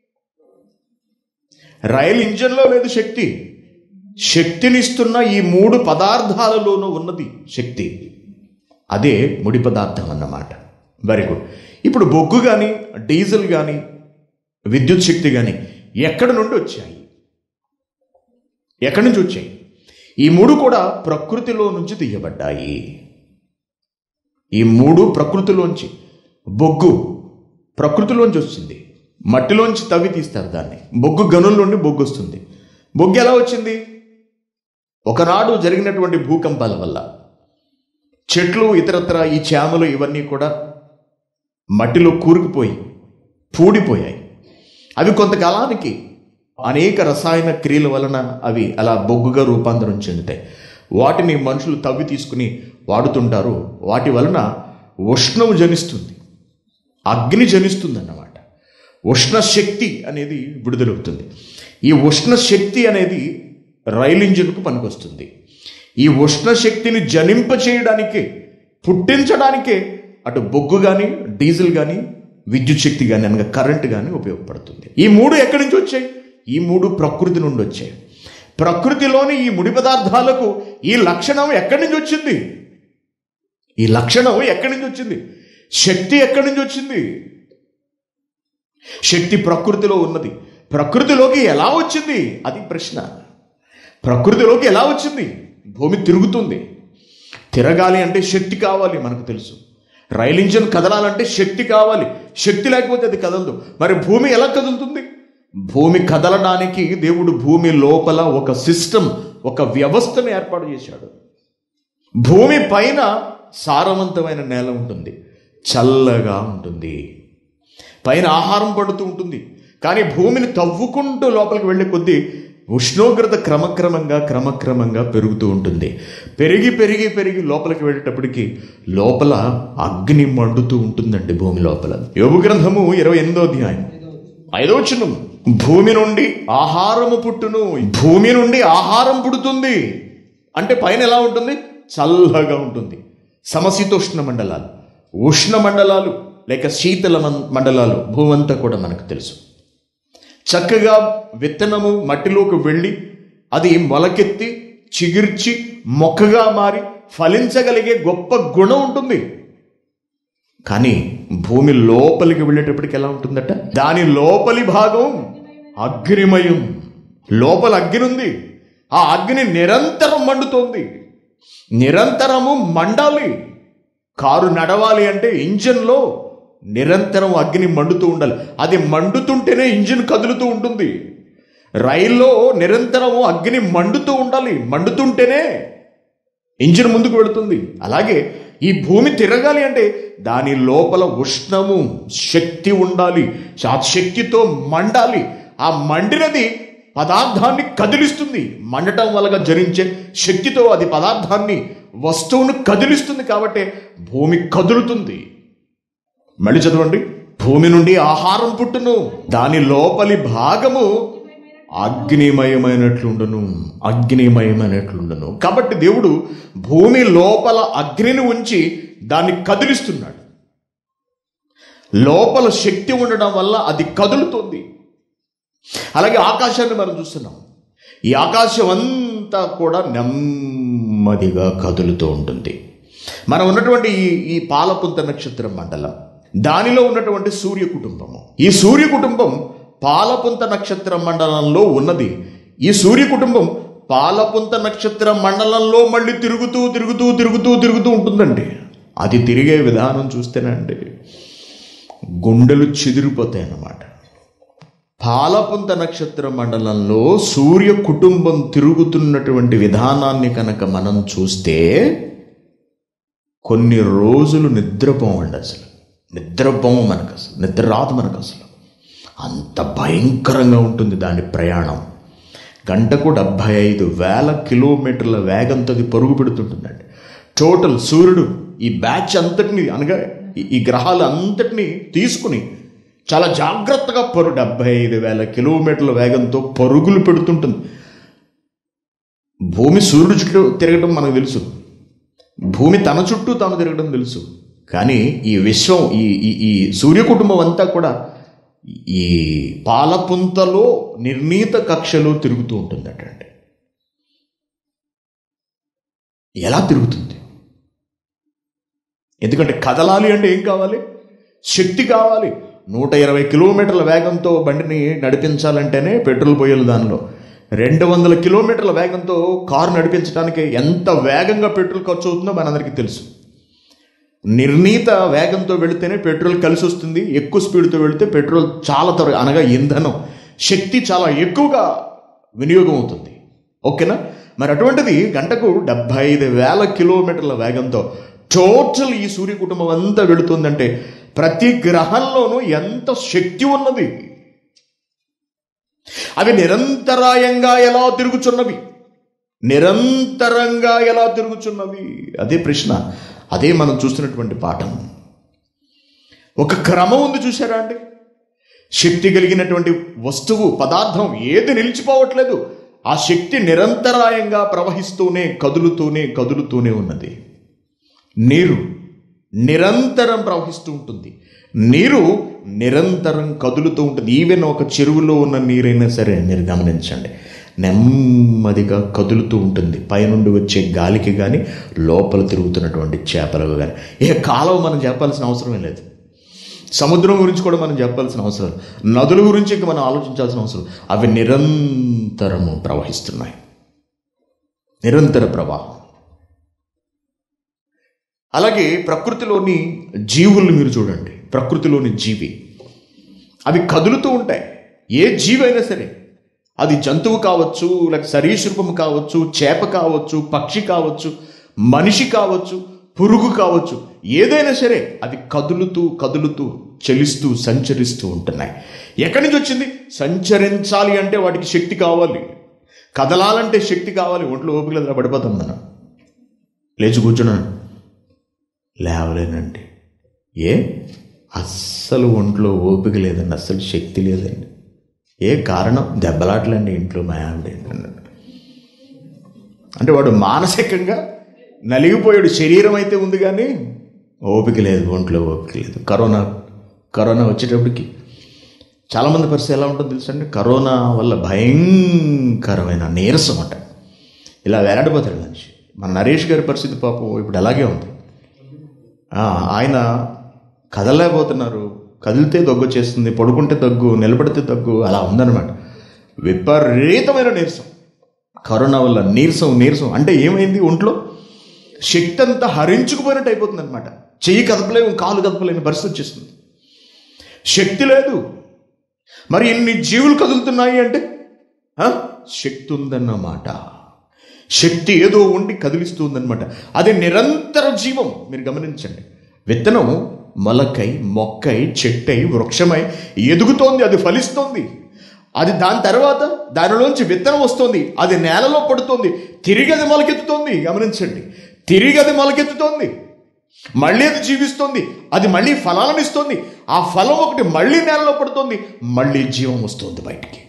రైలు ఇంజిన్లో లేదు శక్తి శక్తినిస్తున్న ఈ మూడు పదార్థాలలోనూ ఉన్నది శక్తి అదే ముడి పదార్థం అన్నమాట వెరీ గుడ్ ఇప్పుడు బొగ్గు కానీ డీజిల్ కానీ విద్యుత్ శక్తి కానీ ఎక్కడి నుండి వచ్చాయి ఎక్కడి నుంచి వచ్చాయి ఈ మూడు కూడా ప్రకృతిలో నుంచి తీయబడ్డాయి ఈ మూడు ప్రకృతిలోంచి బొగ్గు ప్రకృతిలోంచి వచ్చింది మట్టిలోంచి తవ్వి తీస్తారు దాన్ని బొగ్గు గనుల నుండి బొగ్గు వస్తుంది బొగ్గు ఎలా వచ్చింది ఒకనాడు జరిగినటువంటి భూకంపాల వల్ల చెట్లు ఇతరత్ర ఈ చేమలు ఇవన్నీ కూడా మట్టిలో కూరుకుపోయి పూడిపోయాయి అవి కొంతకాలానికి అనేక రసాయన క్రియల వలన అవి అలా బొగ్గుగా రూపాంతరం చెందుతాయి వాటిని మనుషులు తవ్వి తీసుకుని వాడుతుంటారు వాటి వలన ఉష్ణం జనిస్తుంది అగ్ని జనిస్తుందన్నమాట ఉష్ణ శక్తి అనేది విడుదలవుతుంది ఈ ఉష్ణ శక్తి అనేది రైలు ఇంజిన్కు పనికొస్తుంది ఈ ఉష్ణ శక్తిని జనింప చేయడానికే పుట్టించడానికే అటు బొగ్గు కానీ డీజిల్ కానీ విద్యుత్ శక్తి కానీ అనగా కరెంట్ కానీ ఉపయోగపడుతుంది ఈ మూడు ఎక్కడి నుంచి వచ్చాయి ఈ మూడు ప్రకృతి నుండి వచ్చాయి ప్రకృతిలోని ఈ ముడి పదార్థాలకు ఈ లక్షణం ఎక్కడి నుంచి వచ్చింది ఈ లక్షణం ఎక్కడి నుంచి వచ్చింది శక్తి ఎక్కడి నుంచి వచ్చింది శక్తి ప్రకృతిలో ఉన్నది ప్రకృతిలోకి ఎలా వచ్చింది అది ప్రశ్న ప్రకృతిలోకి ఎలా వచ్చింది భూమి తిరుగుతుంది తిరగాలి అంటే శక్తి కావాలి మనకు తెలుసు రైలు ఇంజిన్ కదలాలంటే శక్తి కావాలి శక్తి లేకపోతే అది కదలదు మరి భూమి ఎలా కదులుతుంది భూమి కదలడానికి దేవుడు భూమి లోపల ఒక సిస్టమ్ ఒక వ్యవస్థను ఏర్పాటు చేశాడు భూమి పైన సారవంతమైన నేల ఉంటుంది చల్లగా ఉంటుంది పైన ఆహారం పడుతూ ఉంటుంది కానీ భూమిని తవ్వుకుంటూ లోపలికి వెళ్ళే కొద్దీ ఉష్ణోగ్రత క్రమక్రమంగా క్రమక్రమంగా పెరుగుతూ ఉంటుంది పెరిగి పెరిగి పెరిగి లోపలికి వెళ్ళేటప్పటికి లోపల అగ్ని మండుతూ ఉంటుందండి భూమి లోపల యోగు గ్రంథము ఇరవై ఎనిమిదో అధ్యాయం ఐదో చిన్నం భూమి నుండి ఆహారము పుట్టును భూమి నుండి ఆహారం పుడుతుంది అంటే పైన ఎలా ఉంటుంది చల్లగా ఉంటుంది సమశీతోష్ణ మండలాలు ఉష్ణ మండలాలు లేక శీతల మం- మండలాలు భూమి అంతా కూడా మనకు తెలుసు చక్కగా విత్తనము మట్టిలోకి వెళ్ళి అది మొలకెత్తి చిగిర్చి మొక్కగా మారి ఫలించగలిగే గొప్ప గుణం ఉంటుంది కానీ భూమి లోపలికి వెళ్ళేటప్పటికి ఎలా ఉంటుందట దాని లోపలి భాగం అగ్నిమయం లోపల అగ్ని ఉంది ఆ అగ్ని నిరంతరం మండుతోంది నిరంతరము మండాలి కారు నడవాలి అంటే ఇంజన్లో నిరంతరం అగ్ని మండుతూ ఉండాలి అది మండుతుంటేనే ఇంజిన్ కదులుతూ ఉంటుంది రైల్లో నిరంతరము అగ్ని మండుతూ ఉండాలి మండుతుంటేనే ఇంజిన్ ముందుకు వెళుతుంది అలాగే ఈ భూమి తిరగాలి అంటే దాని లోపల ఉష్ణము శక్తి ఉండాలి ఆ శక్తితో మండాలి ఆ మండినది పదార్థాన్ని కదిలిస్తుంది మండటం వల్ల జరించే శక్తితో అది పదార్థాన్ని వస్తువును కదిలిస్తుంది కాబట్టి భూమి కదులుతుంది మళ్ళీ చదవండి భూమి నుండి ఆహారం పుట్టును దాని లోపలి భాగము అగ్నిమయమైనట్లుండును అగ్నిమయమైనట్లుండును కాబట్టి దేవుడు భూమి లోపల అగ్నిని ఉంచి దాన్ని కదిలిస్తున్నాడు లోపల శక్తి ఉండడం వల్ల అది కదులుతుంది అలాగే ఆకాశాన్ని మనం చూస్తున్నాం ఈ ఆకాశం అంతా కూడా నెమ్మదిగా కదులుతూ ఉంటుంది మనం ఉన్నటువంటి ఈ ఈ పాలపుంత నక్షత్ర మండలం దానిలో ఉన్నటువంటి సూర్య కుటుంబము ఈ సూర్య కుటుంబం పాలపుంత నక్షత్ర మండలంలో ఉన్నది ఈ సూర్య కుటుంబం పాలపుంత నక్షత్ర మండలంలో మళ్ళీ తిరుగుతూ తిరుగుతూ తిరుగుతూ తిరుగుతూ ఉంటుందండి అది తిరిగే విధానం చూస్తేనండి గుండెలు చెదిరిపోతాయి అన్నమాట పాలపుంత నక్షత్ర మండలంలో సూర్య కుటుంబం తిరుగుతున్నటువంటి విధానాన్ని కనుక మనం చూస్తే కొన్ని రోజులు నిద్రపోవండి అసలు నిద్రపోము మనకు అసలు నిద్ర రాదు మనకు అసలు అంత భయంకరంగా ఉంటుంది దాని ప్రయాణం గంటకు డెబ్భై ఐదు వేల కిలోమీటర్ల వేగంతో అది పరుగు పెడుతుంటుందండి టోటల్ సూర్యుడు ఈ బ్యాచ్ అంతటిని అనగా ఈ- ఈ గ్రహాలు అంతటిని తీసుకుని చాలా జాగ్రత్తగా పరు డెబ్భై ఐదు వేల కిలోమీటర్ల వేగంతో పరుగులు పెడుతుంటుంది భూమి సూర్యుడు చుట్టూ తిరగడం మనకు తెలుసు భూమి తన చుట్టూ తాను తిరగడం తెలుసు కానీ ఈ విశ్వం ఈ ఈ ఈ సూర్య కుటుంబం అంతా కూడా ఈ పాలపుంతలో నిర్ణీత కక్షలో తిరుగుతూ ఉంటుందట అండి ఎలా తిరుగుతుంది ఎందుకంటే కదలాలి అంటే ఏం కావాలి శక్తి కావాలి నూట ఇరవై కిలోమీటర్ల వేగంతో బండిని నడిపించాలంటేనే పెట్రోల్ పోయాలి దానిలో రెండు వందల కిలోమీటర్ల వేగంతో కారు నడిపించడానికి ఎంత వేగంగా పెట్రోల్ ఖర్చు అవుతుందో మనందరికీ తెలుసు నిర్ణీత వేగంతో వెళితేనే పెట్రోల్ కలిసి వస్తుంది ఎక్కువ స్పీడ్తో వెళితే పెట్రోల్ చాలా త్వరగా అనగా ఇంధనం శక్తి చాలా ఎక్కువగా వినియోగం అవుతుంది ఓకేనా మరి అటువంటిది గంటకు డెబ్బై ఐదు వేల కిలోమీటర్ల వేగంతో టోటల్ ఈ సూర్య కుటుంబం అంతా వెళుతుందంటే ప్రతి గ్రహంలోనూ ఎంత శక్తి ఉన్నది అవి నిరంతరాయంగా ఎలా తిరుగుచున్నవి నిరంతరంగా ఎలా తిరుగుచున్నవి అదే ప్రశ్న అదే మనం చూస్తున్నటువంటి పాఠం ఒక క్రమం ఉంది చూసారా అండి శక్తి కలిగినటువంటి వస్తువు పదార్థం ఏది నిలిచిపోవట్లేదు ఆ శక్తి నిరంతరాయంగా ప్రవహిస్తూనే కదులుతూనే కదులుతూనే ఉన్నది నీరు నిరంతరం ప్రవహిస్తూ ఉంటుంది నీరు నిరంతరం కదులుతూ ఉంటుంది ఈవెన్ ఒక చెరువులో ఉన్న నీరైనా సరే మీరు గమనించండి నెమ్మదిగా కదులుతూ ఉంటుంది పైనుండి వచ్చే గాలికి కానీ లోపల తిరుగుతున్నటువంటి చేపలకు కానీ ఏ కాలువ మనం చెప్పాల్సిన అవసరమే లేదు సముద్రం గురించి కూడా మనం చెప్పాల్సిన అవసరం లేదు. నదుల గురించి ఇంకా మనం ఆలోచించాల్సిన అవసరం లేదు. అవి నిరంతరము ప్రవహిస్తున్నాయి నిరంతర ప్రవాహం అలాగే ప్రకృతిలోని జీవుల్ని మీరు చూడండి ప్రకృతిలోని జీవి అవి కదులుతూ ఉంటాయి ఏ జీవి అయినా సరే అది జంతువు కావచ్చు లేక సరీసృపం కావచ్చు చేప కావచ్చు పక్షి కావచ్చు మనిషి కావచ్చు పురుగు కావచ్చు ఏదైనా సరే అది కదులుతూ కదులుతూ చలిస్తూ సంచరిస్తూ ఉంటున్నాయి ఎక్కడి నుంచి వచ్చింది సంచరించాలి అంటే వాటికి శక్తి కావాలి కదలాలంటే శక్తి కావాలి ఒంట్లో ఓపిక లేదు పడిపోతాం మనం లేచి కూర్చున్నాను లేవలేనండి ఏ అస్సలు ఒంట్లో ఓపిక లేదండి అస్సలు శక్తి లేదండి ఏ కారణం దెబ్బలాటలండి ఇంట్లో మా ఆవిడ ఏంటన్నాడు అంటే వాడు మానసికంగా నలిగిపోయాడు శరీరం అయితే ఉంది కానీ ఓపిక లేదు ఒంట్లో ఓపిక లేదు కరోనా కరోనా వచ్చేటప్పటికి చాలామంది పరిస్థితి ఎలా ఉంటుందో తెలుసండి కరోనా వల్ల భయంకరమైన నీరసం అంట ఇలా వేలాడిపోతాడు మనిషి మన నరేష్ గారి పరిస్థితి పాపం ఇప్పుడు అలాగే ఉంది ఆ, ఆయన కదలలేకపోతున్నారు కదిలితే దగ్గు వచ్చేస్తుంది పడుకుంటే దగ్గు నిలబడితే దగ్గు అలా ఉందన్నమాట విపరీతమైన నీరసం కరోనా వల్ల నీరసం నీరసం అంటే ఏమైంది ఒంట్లో శక్తి అంతా హరించుకుపోయినట్టు అయిపోతుంది అనమాట చెయ్యి కదపలేము కాలు కదపలేని పరిస్థితి వచ్చేస్తుంది శక్తి లేదు మరి ఇన్ని జీవులు కదులుతున్నాయి అంటే ఆ? శక్తి ఉందన్నమాట శక్తి ఏదో ఉండి కదిలిస్తుందన్నమాట అది నిరంతర జీవం మీరు గమనించండి విత్తనం మొలకై మొక్కై చెట్టై వృక్షమై ఎదుగుతోంది అది ఫలిస్తోంది అది దాని తర్వాత దానిలోంచి విత్తనం వస్తుంది అది నేలలో పడుతుంది తిరిగి అది మొలకెత్తుతోంది గమనించండి తిరిగి అది మొలకెత్తుతోంది మళ్ళీ అది జీవిస్తుంది అది మళ్ళీ ఫలాలను ఇస్తుంది ఆ ఫలం ఒకటి మళ్ళీ నేలలో పడుతుంది మళ్ళీ జీవం వస్తుంది బయటికి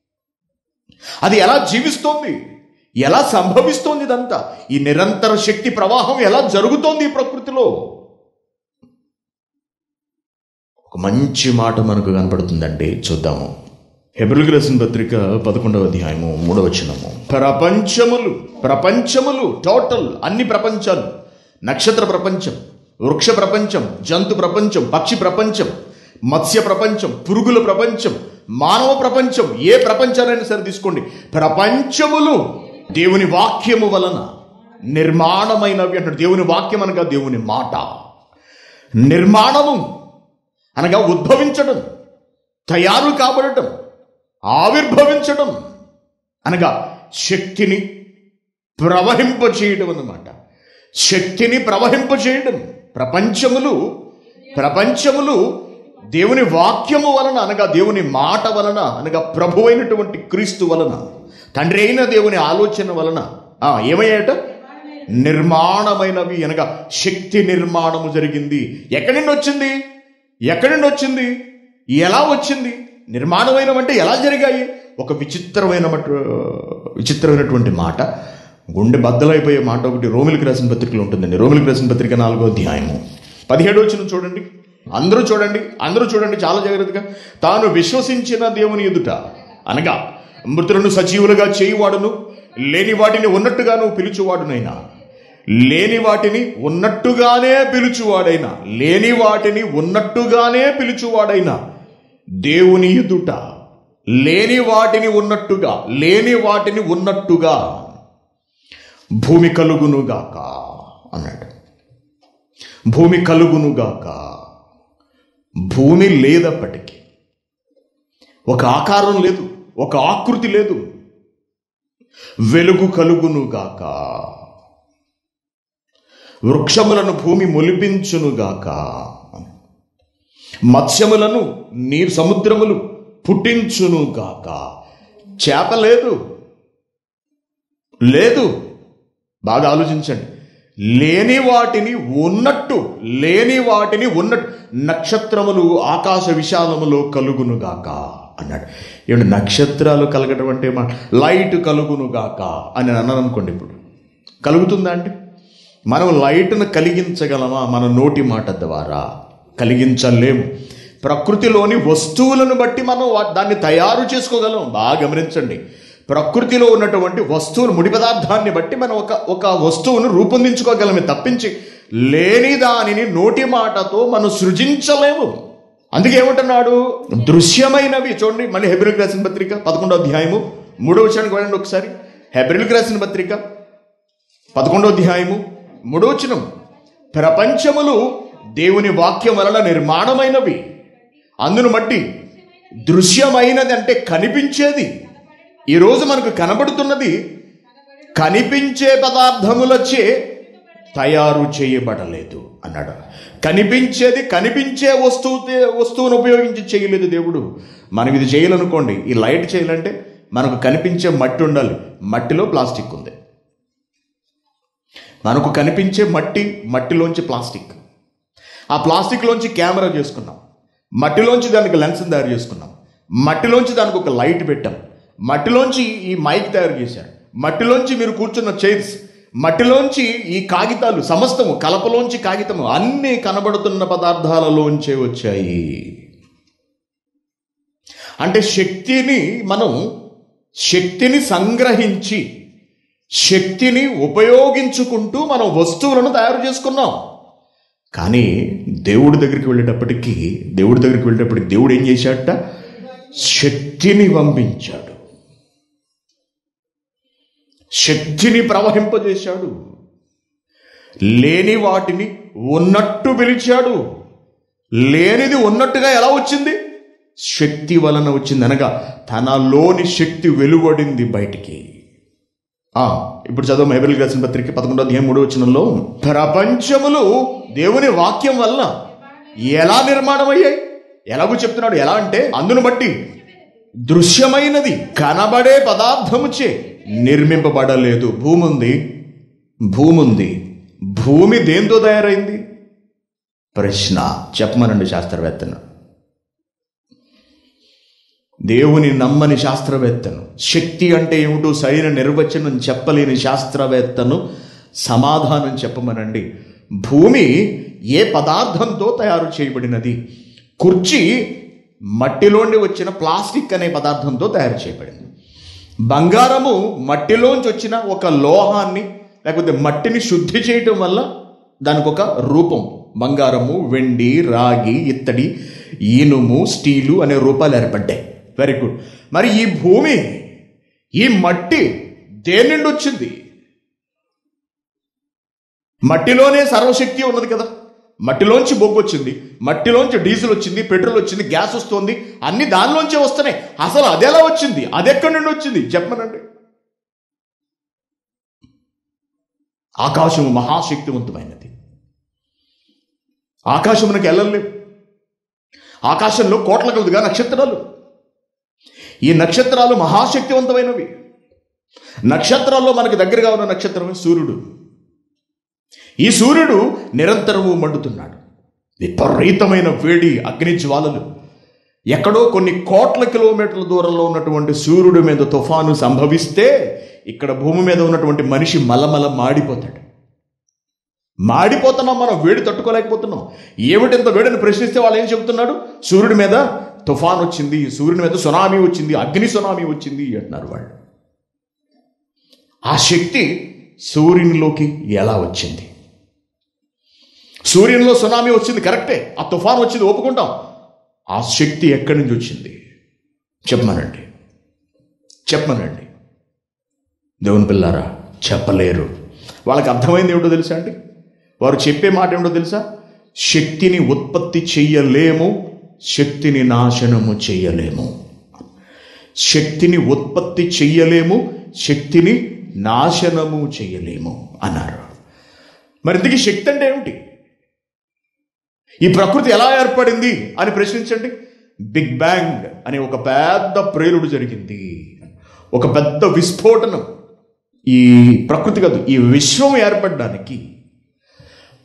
అది ఎలా జీవిస్తోంది ఎలా సంభవిస్తోంది ఇదంతా ఈ నిరంతర శక్తి ప్రవాహం ఎలా జరుగుతోంది ఈ ప్రకృతిలో ఒక మంచి మాట మనకు కనపడుతుందండి చూద్దాము హెబ్రిల్కి రాసిన పత్రిక పదకొండవ అధ్యాయము మూడవ వచనము ప్రపంచములు ప్రపంచములు టోటల్ అన్ని ప్రపంచాలు నక్షత్ర ప్రపంచం వృక్ష ప్రపంచం జంతు ప్రపంచం పక్షి ప్రపంచం మత్స్య ప్రపంచం పురుగుల ప్రపంచం మానవ ప్రపంచం ఏ ప్రపంచానైనా సరే తీసుకోండి ప్రపంచములు దేవుని వాక్యము వలన నిర్మాణమైనవి అంటాడు దేవుని వాక్యం అనగా దేవుని మాట నిర్మాణము అనగా ఉద్భవించడం తయారు కాబడటం ఆవిర్భవించడం అనగా శక్తిని ప్రవహింపచేయడం అన్నమాట శక్తిని ప్రవహింపచేయడం ప్రపంచములు ప్రపంచములు దేవుని వాక్యము వలన అనగా దేవుని మాట వలన అనగా ప్రభు అయినటువంటి క్రీస్తు వలన తండ్రి అయిన దేవుని ఆలోచన వలన ఆ, ఏమయ్యాట నిర్మాణమైనవి అనగా శక్తి నిర్మాణము జరిగింది ఎక్కడి నుండి వచ్చింది ఎక్కడి నుండి వచ్చింది ఎలా వచ్చింది నిర్మాణమైనవంటే ఎలా జరిగాయి ఒక విచిత్రమైన మట్- విచిత్రమైనటువంటి మాట గుండె బద్దలైపోయే మాట ఒకటి రోమిలికి రాసిన పత్రికలో ఉంటుందండి రోమిలికి రాసిన పత్రిక నాలుగో అధ్యాయము పదిహేడు వచ్చిన చూడండి అందరూ చూడండి అందరూ చూడండి చాలా జాగ్రత్తగా తాను విశ్వసించిన దేవుని ఎదుట అనగా మృతులను సజీవులుగా చేయువాడును లేని వాటిని ఉన్నట్టుగాను పిలుచువాడునైనా లేని వాటిని ఉన్నట్టుగానే పిలుచువాడైనా లేని వాటిని ఉన్నట్టుగానే పిలుచువాడైనా దేవుని ఎదుట లేని వాటిని ఉన్నట్టుగా లేని వాటిని ఉన్నట్టుగా భూమి కలుగునుగాక అన్నాడు భూమి కలుగునుగాక భూమి లేదప్పటికీ ఒక ఆకారం లేదు ఒక ఆకృతి లేదు వెలుగు కలుగునుగాక వృక్షములను భూమి మొలిపించునుగాక మత్స్యములను నీరు సముద్రములు పుట్టించునుగాక చేప లేదు లేదు బాగా ఆలోచించండి లేని వాటిని ఉన్నట్టు లేని వాటిని ఉన్నట్టు నక్షత్రములు ఆకాశ విశాలములో కలుగునుగాక అన్నాడు ఏమంటే నక్షత్రాలు కలగడం అంటే మా లైట్ కలుగునుగాక అని నేను అన్నాను అనుకోండి ఇప్పుడు కలుగుతుందా అంటే మనం లైట్ను కలిగించగలమా మన నోటి మాట ద్వారా కలిగించలేము ప్రకృతిలోని వస్తువులను బట్టి మనం వా- దాన్ని తయారు చేసుకోగలం బాగా గమనించండి ప్రకృతిలో ఉన్నటువంటి వస్తువులు ముడి పదార్థాన్ని బట్టి మనం ఒక ఒక వస్తువును రూపొందించుకోగలమే తప్పించి లేని దానిని నోటి మాటతో మనం సృజించలేము అందుకే ఏమంటున్నాడు దృశ్యమైనవి చూడండి మళ్ళీ హెబ్రిల్కి రాసిన పత్రిక పదకొండో అధ్యాయము మూడో విషయానికి వెళ్ళండి ఒకసారి హెబ్రిల్కి రాసిన పత్రిక పదకొండో అధ్యాయము మూడోచనం ప్రపంచములు దేవుని వాక్యం వలన నిర్మాణమైనవి అందును బట్టి దృశ్యమైనది అంటే కనిపించేది ఈరోజు మనకు కనబడుతున్నది కనిపించే పదార్థములచే తయారు చేయబడలేదు అన్నాడు కనిపించేది కనిపించే వస్తువు వస్తువును ఉపయోగించి చేయలేదు దేవుడు మనం ఇది చేయాలనుకోండి ఈ లైట్ చేయాలంటే మనకు కనిపించే మట్టి ఉండాలి మట్టిలో ప్లాస్టిక్ ఉంది మనకు కనిపించే మట్టి మట్టిలోంచి ప్లాస్టిక్ ఆ ప్లాస్టిక్లోంచి కెమెరా చేసుకున్నాం మట్టిలోంచి దానికి లెన్స్ తయారు చేసుకున్నాం మట్టిలోంచి దానికి ఒక లైట్ పెట్టాం మట్టిలోంచి ఈ మైక్ తయారు చేశారు మట్టిలోంచి మీరు కూర్చున్న చైర్స్ మట్టిలోంచి ఈ కాగితాలు సమస్తము కలపలోంచి కాగితము అన్నీ కనబడుతున్న పదార్థాలలోంచే వచ్చాయి అంటే శక్తిని మనం శక్తిని సంగ్రహించి శక్తిని ఉపయోగించుకుంటూ మనం వస్తువులను తయారు చేసుకున్నాం కానీ దేవుడి దగ్గరికి వెళ్ళేటప్పటికీ దేవుడి దగ్గరికి వెళ్ళేటప్పటికి దేవుడు ఏం చేశాడట శక్తిని పంపించాడు శక్తిని ప్రవహింపజేశాడు లేని వాటిని ఉన్నట్టు పిలిచాడు లేనిది ఉన్నట్టుగా ఎలా వచ్చింది శక్తి వలన వచ్చింది అనగా తనలోని శక్తి వెలువడింది బయటికి ఆ, ఇప్పుడు చదువు హైబిల్ రాసిన పత్రిక పదకొండో అధ్యాయం మూడో వచనంలో ప్రపంచములు దేవుని వాక్యం వల్ల ఎలా నిర్మాణం అయ్యాయి ఎలాగో చెప్తున్నాడు ఎలా అంటే అందును బట్టి దృశ్యమైనది కనబడే పదార్థముచే నిర్మింపబడలేదు భూమి ఉంది భూమి ఉంది భూమి దేంతో తయారైంది ప్రశ్న చెప్పమనండి శాస్త్రవేత్తను దేవుని నమ్మని శాస్త్రవేత్తను శక్తి అంటే ఏమిటో సరైన నిర్వచనం చెప్పలేని శాస్త్రవేత్తను సమాధానం చెప్పమనండి భూమి ఏ పదార్థంతో తయారు చేయబడినది కుర్చీ మట్టిలోండి వచ్చిన ప్లాస్టిక్ అనే పదార్థంతో తయారు చేయబడింది బంగారము మట్టిలోంచి వచ్చిన ఒక లోహాన్ని లేకపోతే మట్టిని శుద్ధి చేయటం వల్ల దానికి ఒక రూపం బంగారము వెండి రాగి ఇత్తడి ఈనుము స్టీలు అనే రూపాలు ఏర్పడ్డాయి వెరీ గుడ్ మరి ఈ భూమి ఈ మట్టి దేని నుండి వచ్చింది మట్టిలోనే సర్వశక్తి ఉన్నది కదా మట్టిలోంచి బొగ్గు వచ్చింది మట్టిలోంచి డీజిల్ వచ్చింది పెట్రోల్ వచ్చింది గ్యాస్ వస్తుంది అన్ని దానిలోంచే వస్తున్నాయి అసలు అది ఎలా వచ్చింది అది ఎక్కడి నుండి వచ్చింది చెప్పమనండి ఆకాశము మహాశక్తివంతమైనది ఆకాశమునకు వెళ్ళలేవు ఆకాశంలో కోట్ల కొద్దిగా నక్షత్రాలు ఈ నక్షత్రాలు మహాశక్తివంతమైనవి నక్షత్రాల్లో మనకు దగ్గరగా ఉన్న నక్షత్రమే సూర్యుడు ఈ సూర్యుడు నిరంతరము మండుతున్నాడు విపరీతమైన వేడి అగ్ని జ్వాలలు ఎక్కడో కొన్ని కోట్ల కిలోమీటర్ల దూరంలో ఉన్నటువంటి సూర్యుడి మీద తుఫాను సంభవిస్తే ఇక్కడ భూమి మీద ఉన్నటువంటి మనిషి మలమల మాడిపోతాడు మాడిపోతున్నాం మనం వేడి తట్టుకోలేకపోతున్నాం ఏమిటి ఇంత వేడిని ప్రశ్నిస్తే వాళ్ళు ఏం చెబుతున్నాడు సూర్యుడి మీద తుఫాన్ వచ్చింది సూర్యుడి మీద సునామీ వచ్చింది అగ్ని సునామీ వచ్చింది అంటున్నారు వాళ్ళు ఆ శక్తి సూర్యునిలోకి ఎలా వచ్చింది సూర్యునిలో సునామీ వచ్చింది కరెక్టే ఆ తుఫాన్ వచ్చింది ఒప్పుకుంటాం ఆ శక్తి ఎక్కడి నుంచి వచ్చింది చెప్పమనండి చెప్పమనండి దేవుని పిల్లారా చెప్పలేరు వాళ్ళకి అర్థమైంది ఏమిటో తెలుసా అండి వారు చెప్పే మాట ఏమిటో తెలుసా శక్తిని ఉత్పత్తి చెయ్యలేము శక్తిని నాశనము చెయ్యలేము శక్తిని ఉత్పత్తి చెయ్యలేము శక్తిని నాశనము చెయ్యలేము అన్నారు మరి ఇంతకీ శక్తి అంటే ఏమిటి ఈ ప్రకృతి ఎలా ఏర్పడింది అని ప్రశ్నించండి బిగ్ బ్యాంగ్ అనే ఒక పెద్ద ప్రేరుడు జరిగింది ఒక పెద్ద విస్ఫోటనం ఈ ప్రకృతి కాదు ఈ విశ్వం ఏర్పడడానికి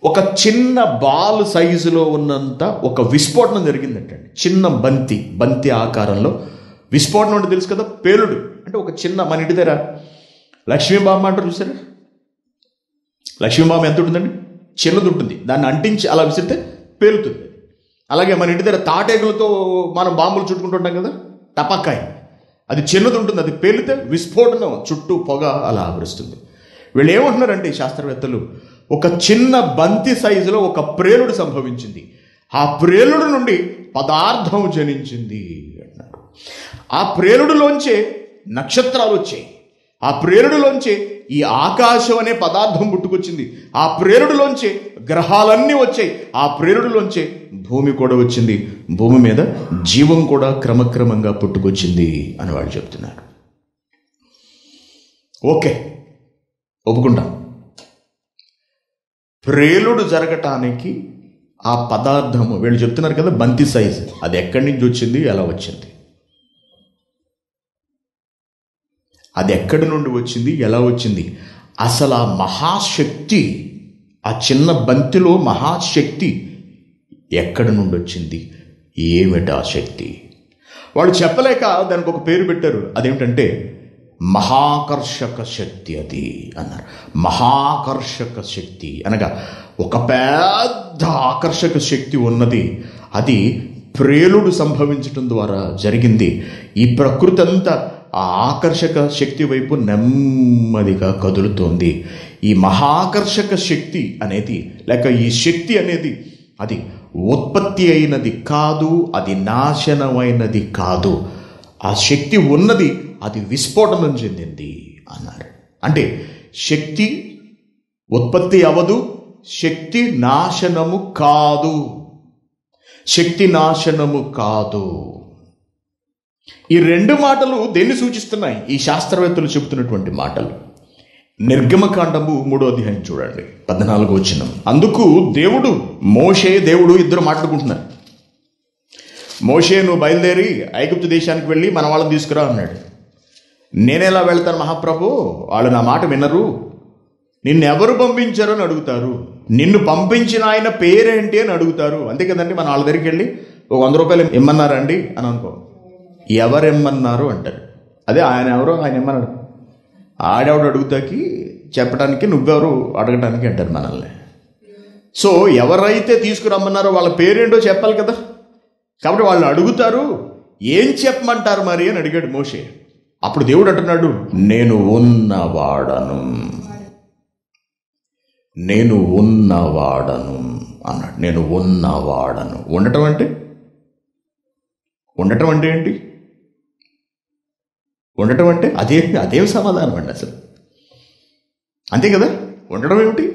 ఒక చిన్న బాల్ సైజులో ఉన్నంత ఒక విస్ఫోటనం జరిగిందంటండి చిన్న బంతి బంతి ఆకారంలో విస్ఫోటనం అంటే తెలుసు కదా పేలుడు అంటే ఒక చిన్న మన ఇంటి దగ్గర లక్ష్మీబామ్మ అంటారు చూసారా లక్ష్మీబామ్మ ఎంత ఉంటుందండి చిన్నది ఉంటుంది దాన్ని అంటించి అలా విసిరితే పేలుతుంది అలాగే మన ఇంటి దగ్గర తాటేగులతో మనం బాంబులు చుట్టుకుంటుంటాం కదా టపాకాయ అది చిన్నది ఉంటుంది అది పేలితే విస్ఫోటనం చుట్టూ పొగ అలా ఆవరిస్తుంది వీళ్ళు ఏమంటున్నారంటే ఈ శాస్త్రవేత్తలు ఒక చిన్న బంతి సైజులో ఒక ప్రేలుడు సంభవించింది ఆ ప్రేలుడు నుండి పదార్థం జనించింది అన్నారు ఆ ప్రేలుడులోంచే నక్షత్రాలు వచ్చాయి ఆ ప్రేరుడులోంచే ఈ ఆకాశం అనే పదార్థం పుట్టుకొచ్చింది ఆ ప్రేరుడులోంచే గ్రహాలన్నీ వచ్చాయి ఆ ప్రేరుడులోంచే భూమి కూడా వచ్చింది భూమి మీద జీవం కూడా క్రమక్రమంగా పుట్టుకొచ్చింది అని వాళ్ళు చెప్తున్నారు ఓకే ఒప్పుకుంటాం ప్రేలుడు జరగటానికి ఆ పదార్థము వీళ్ళు చెప్తున్నారు కదా బంతి సైజు అది ఎక్కడి నుంచి వచ్చింది ఎలా వచ్చింది అది ఎక్కడి నుండి వచ్చింది ఎలా వచ్చింది అసలు ఆ మహాశక్తి ఆ చిన్న బంతిలో మహాశక్తి ఎక్కడి నుండి వచ్చింది ఏమిటి ఆ శక్తి వాళ్ళు చెప్పలేక దానికి ఒక పేరు పెట్టారు అదేమిటంటే మహాకర్షక శక్తి అది అన్నారు మహాకర్షక శక్తి అనగా ఒక పెద్ద ఆకర్షక శక్తి ఉన్నది అది ప్రేలుడు సంభవించటం ద్వారా జరిగింది ఈ ప్రకృతి అంతా ఆ ఆకర్షక శక్తి వైపు నెమ్మదిగా కదులుతోంది ఈ మహాకర్షక శక్తి అనేది లేక ఈ శక్తి అనేది అది ఉత్పత్తి అయినది కాదు అది నాశనమైనది కాదు ఆ శక్తి ఉన్నది అది విస్ఫోటనం చెందింది అన్నారు అంటే శక్తి ఉత్పత్తి అవదు శక్తి నాశనము కాదు శక్తి నాశనము కాదు ఈ రెండు మాటలు దేన్ని సూచిస్తున్నాయి ఈ శాస్త్రవేత్తలు చెబుతున్నటువంటి మాటలు నిర్గమకాండము మూడో అధ్యాయం చూడండి పద్నాలుగు వచ్చిన అందుకు దేవుడు మోషే దేవుడు ఇద్దరు మాట్లాడుకుంటున్నారు మోషే నువ్వు బయలుదేరి ఐగుప్తు దేశానికి వెళ్ళి మన వాళ్ళని తీసుకురా అన్నాడు నేనెలా వెళ్తాను మహాప్రభు వాళ్ళు నా మాట వినరు నిన్ను ఎవరు పంపించారు అని అడుగుతారు నిన్ను పంపించిన ఆయన పేరేంటి అని అడుగుతారు అంతే కదండి మన వాళ్ళ దగ్గరికి వెళ్ళి ఒక వంద రూపాయలు ఇమ్మన్నారండి అని అనుకో ఎవరు ఇమ్మన్నారు అంటారు అదే ఆయన ఎవరో ఆయన ఇమ్మన్నాడు ఆడెవడు అడుగుతాకి చెప్పడానికి నువ్వెవరు అడగడానికి అంటారు మనల్ని సో ఎవరైతే తీసుకురమ్మన్నారో వాళ్ళ పేరేంటో చెప్పాలి కదా కాబట్టి వాళ్ళు అడుగుతారు ఏం చెప్పమంటారు మరి అని అడిగాడు మోషే అప్పుడు దేవుడు అంటున్నాడు నేను ఉన్నవాడను నేను ఉన్నవాడను అన్నాడు నేను ఉన్నవాడను ఉండటం అంటే ఉండటం అంటే ఏంటి ఉండటం అంటే అదే అదేం సమాధానం అండి అసలు అంతే కదా ఉండడం ఏమిటి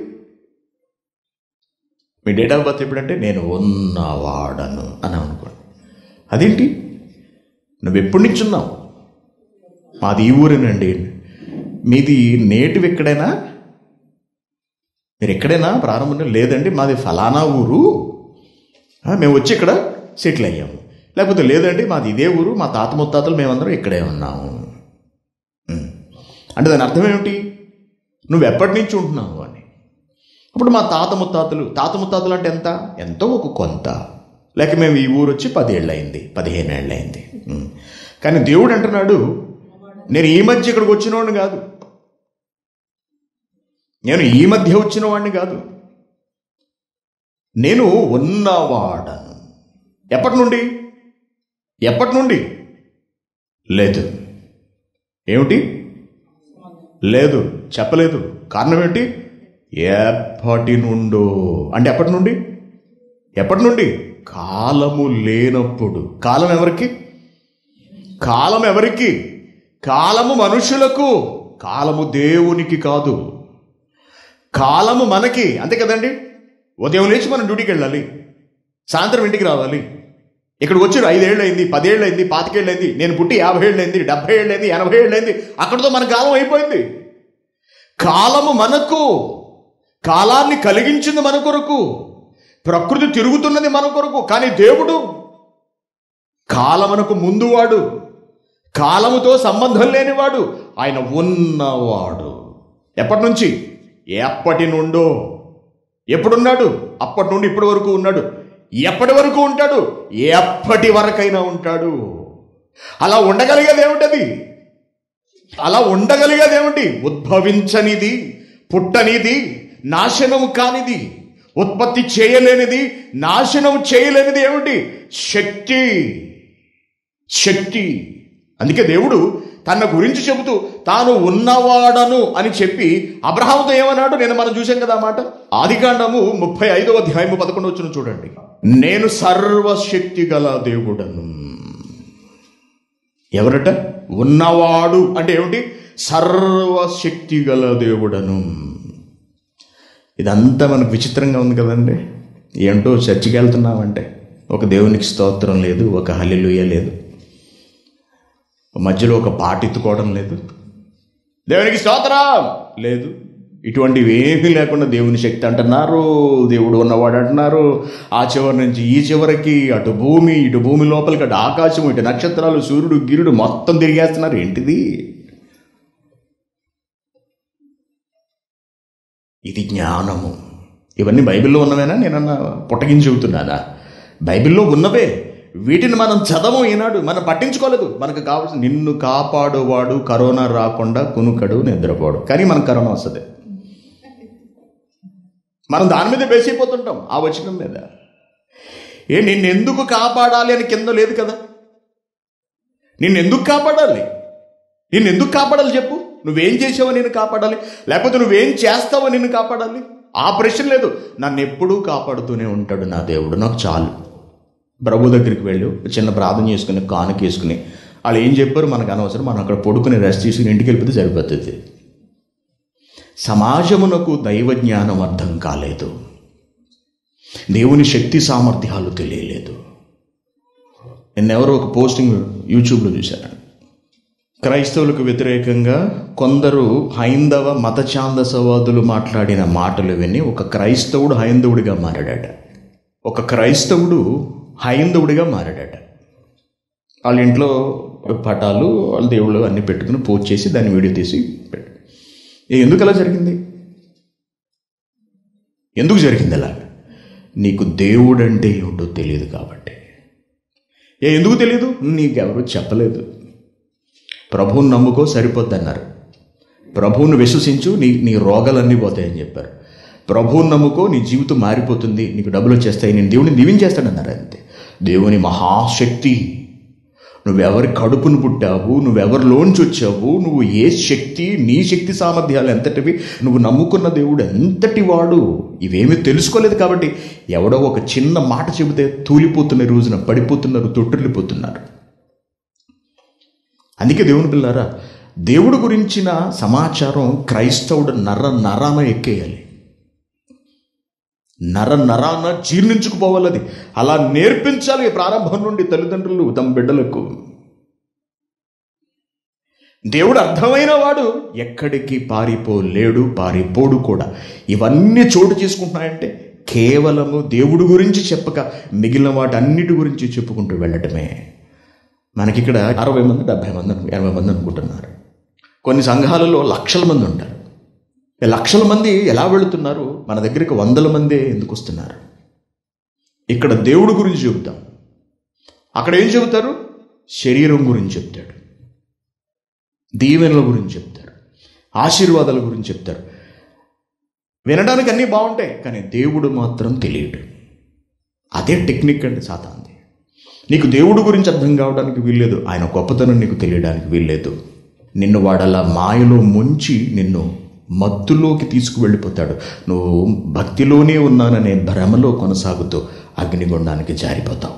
మీ డేట్ ఆఫ్ బర్త్ ఎప్పుడంటే నేను ఉన్నవాడను అని అనుకోండి అదేంటి నువ్వు ఎప్పటి నుంచి ఉన్నావు మాది ఈ ఊరేనండి మీది నేటివి ఎక్కడైనా మీరు ఎక్కడైనా ప్రారంభంలో లేదండి మాది ఫలానా ఊరు ఆ, మేము వచ్చి ఇక్కడ సెటిల్ అయ్యాము లేకపోతే లేదండి మాది ఇదే ఊరు మా తాత ముత్తాతలు మేమందరం ఇక్కడే ఉన్నాము ఉం. అంటే దాని అర్థం ఏమిటి నువ్వు ఎప్పటి నుంచి ఉంటున్నావు అని అప్పుడు మా తాత ముత్తాతలు తాత ముత్తాతలు అంటే ఎంత ఎంతో ఒక కొంత లేక మేము ఈ ఊరు వచ్చి పదేళ్ళు అయింది పదిహేను ఏళ్ళు అయింది ఉం. కానీ దేవుడు అంటున్నాడు నేను ఈ మధ్య ఇక్కడికి వచ్చినవాడిని కాదు నేను ఈ మధ్య వచ్చిన వాడిని కాదు నేను ఉన్నవాడను ఎప్పటి నుండి ఎప్పటి నుండి లేదు ఏమిటి లేదు చెప్పలేదు కారణం ఏంటి ఎప్పటి నుండో అంటే ఎప్పటి నుండి ఎప్పటి నుండి కాలము లేనప్పుడు కాలం ఎవరికి కాలం ఎవరికి కాలము మనుషులకు కాలము దేవునికి కాదు కాలము మనకి అంతే కదండి ఉదయం లేచి మనం డ్యూటీకి వెళ్ళాలి సాయంత్రం ఇంటికి రావాలి ఇక్కడికి వచ్చి ఐదేళ్ళు అయింది పదేళ్ళు అయింది పాతికేళ్ళు అయింది నేను పుట్టి యాభై ఏళ్ళు అయింది డెబ్బై ఏళ్ళు అయింది ఎనభై ఏళ్ళు అయింది అక్కడితో మన కాలం అయిపోయింది కాలము మనకు కాలాన్ని కలిగించింది మన కొరకు ప్రకృతి తిరుగుతున్నది మన కొరకు కానీ దేవుడు కాలమునకు ముందువాడు కాలముతో సంబంధం లేనివాడు ఆయన ఉన్నవాడు ఎప్పటి నుంచి ఎప్పటి నుండో ఎప్పుడున్నాడు అప్పటి నుండి ఇప్పటి వరకు ఉన్నాడు ఎప్పటి వరకు ఉంటాడు ఎప్పటి వరకైనా ఉంటాడు అలా ఉండగలిగేది ఏమిటది అలా ఉండగలిగేది ఏమిటి ఉద్భవించనిది పుట్టనిది నాశనం కానిది ఉత్పత్తి చేయలేనిది నాశనం చేయలేనిది ఏమిటి శక్తి శక్తి అందుకే దేవుడు తన గురించి చెబుతూ తాను ఉన్నవాడను అని చెప్పి అబ్రహాముతో ఏమన్నాడు నేను మనం చూసాం కదా ఆ మాట ఆదికాండము ముప్పై ఐదవ అధ్యాయము పదకొండు వచ్చిన చూడండి నేను సర్వశక్తి గల దేవుడను ఎవరట ఉన్నవాడు అంటే ఏమిటి సర్వశక్తి గల దేవుడను ఇదంతా మనకు విచిత్రంగా ఉంది కదండి ఏంటో చర్చికి వెళ్తున్నామంటే ఒక దేవునికి స్తోత్రం లేదు ఒక హల్లెలూయ లేదు మధ్యలో ఒక పాట ఎత్తుకోవడం లేదు దేవునికి స్తోత్రం లేదు ఇటువంటివి ఏమీ లేకుండా దేవుని శక్తి అంటున్నారు దేవుడు ఉన్నవాడు అంటున్నారు ఆ చివరి నుంచి ఈ చివరికి అటు భూమి ఇటు భూమి లోపలికి అటు ఆకాశం ఇటు నక్షత్రాలు సూర్యుడు గిరుడు మొత్తం తిరిగేస్తున్నారు ఏంటిది ఇది జ్ఞానము ఇవన్నీ బైబిల్లో ఉన్నవేనా నేనన్నా పుట్టగించి చెబుతున్నానా బైబిల్లో ఉన్నవే వీటిని మనం చదవం ఈనాడు మనం పట్టించుకోలేదు మనకు కావాల్సిన నిన్ను కాపాడువాడు కరోనా రాకుండా కునుకడు నిద్రపోడు కానీ మనకు కరోనా వస్తుంది మనం దాని మీద బేసైపోతుంటాం ఆ వచనం మీద ఏ నిన్ను ఎందుకు కాపాడాలి అని కింద లేదు కదా నిన్ను ఎందుకు కాపాడాలి నిన్ను ఎందుకు కాపాడాలి చెప్పు నువ్వేం చేసావో నేను కాపాడాలి లేకపోతే నువ్వేం చేస్తావో నిన్ను కాపాడాలి ఆ ప్రశ్న లేదు నన్ను ఎప్పుడూ కాపాడుతూనే ఉంటాడు నా దేవుడు నాకు చాలు ప్రభు దగ్గరికి వెళ్ళి ఒక చిన్న ప్రార్థన చేసుకుని కానుక వేసుకుని వాళ్ళు ఏం చెప్పారు మనకు అనవసరం మనం అక్కడ పడుకుని రెస్ట్ తీసుకుని ఇంటికి వెళ్ళిపోతే సరిపోతుంది సమాజమునకు దైవ జ్ఞానం అర్థం కాలేదు దేవుని శక్తి సామర్థ్యాలు తెలియలేదు నిన్నెవరో ఒక పోస్టింగ్ యూట్యూబ్లో చూశాను క్రైస్తవులకు వ్యతిరేకంగా కొందరు హైందవ మత ఛాందసవాదులు మాట్లాడిన మాటలు విని ఒక క్రైస్తవుడు హైందవుడిగా మారాడట ఒక క్రైస్తవుడు హైందవుడిగా మారాడట వాళ్ళ ఇంట్లో పటాలు వాళ్ళ దేవుళ్ళు అన్నీ పెట్టుకుని పోస్ట్ చేసి దాన్ని వీడియో తీసి పెట్టు ఎందుకు అలా జరిగింది ఎందుకు జరిగింది అలా నీకు దేవుడు అంటే ఏమిటో తెలియదు కాబట్టి ఏ ఎందుకు తెలియదు నీకెవరు చెప్పలేదు ప్రభువుని నమ్ముకో సరిపోద్ది అన్నారు ప్రభువును విశ్వసించు నీ నీ రోగాలన్నీ పోతాయని చెప్పారు ప్రభువుని నమ్ముకో నీ జీవితం మారిపోతుంది నీకు డబ్బులు వచ్చేస్తాయి నేను దేవుడిని దీవించేస్తానన్నారు అంతే దేవుని మహాశక్తి నువ్వెవరి కడుపును పుట్టావు నువ్వెవరిలోంచి వచ్చావు నువ్వు ఏ శక్తి నీ శక్తి సామర్థ్యాలు ఎంతటివి నువ్వు నమ్ముకున్న దేవుడు ఎంతటి వాడు ఇవేమీ తెలుసుకోలేదు కాబట్టి ఎవడో ఒక చిన్న మాట చెబితే తూలిపోతున్న రోజున పడిపోతున్నారు తొట్టిల్లిపోతున్నారు అందుకే దేవుని పిల్లారా దేవుడు గురించిన సమాచారం క్రైస్తవుడు నర నరాన ఎక్కేయాలి నర నరాన జీర్ణించుకుపోవాలి అది అలా నేర్పించాలి ప్రారంభం నుండి తల్లిదండ్రులు తమ బిడ్డలకు దేవుడు అర్థమైన వాడు ఎక్కడికి పారిపోలేడు పారిపోడు కూడా ఇవన్నీ చోటు చేసుకుంటున్నాయంటే కేవలము దేవుడు గురించి చెప్పక మిగిలిన వాటన్నిటి గురించి చెప్పుకుంటూ వెళ్ళటమే మనకిక్కడ అరవై మంది డెబ్భై మంది అను- ఎనభై మంది అనుకుంటున్నారు కొన్ని సంఘాలలో లక్షల మంది ఉంటారు ఈ లక్షల మంది ఎలా వెళుతున్నారు మన దగ్గరికి వందల మందే ఎందుకు వస్తున్నారు ఇక్కడ దేవుడు గురించి చెబుతాం అక్కడ ఏం చెబుతారు శరీరం గురించి చెప్తాడు దీవెనల గురించి చెప్తారు ఆశీర్వాదాల గురించి చెప్తారు వినడానికి అన్నీ బాగుంటాయి కానీ దేవుడు మాత్రం తెలియడు అదే టెక్నిక్ అండి సాతాంది నీకు దేవుడు గురించి అర్థం కావడానికి వీల్లేదు ఆయన గొప్పతనం నీకు తెలియడానికి వీల్లేదు నిన్ను వాడలా మాయలో ముంచి నిన్ను మత్తులోకి తీసుకువెళ్ళిపోతాడు నువ్వు భక్తిలోనే ఉన్నాననే భ్రమలో కొనసాగుతూ అగ్నిగుండానికి జారిపోతావు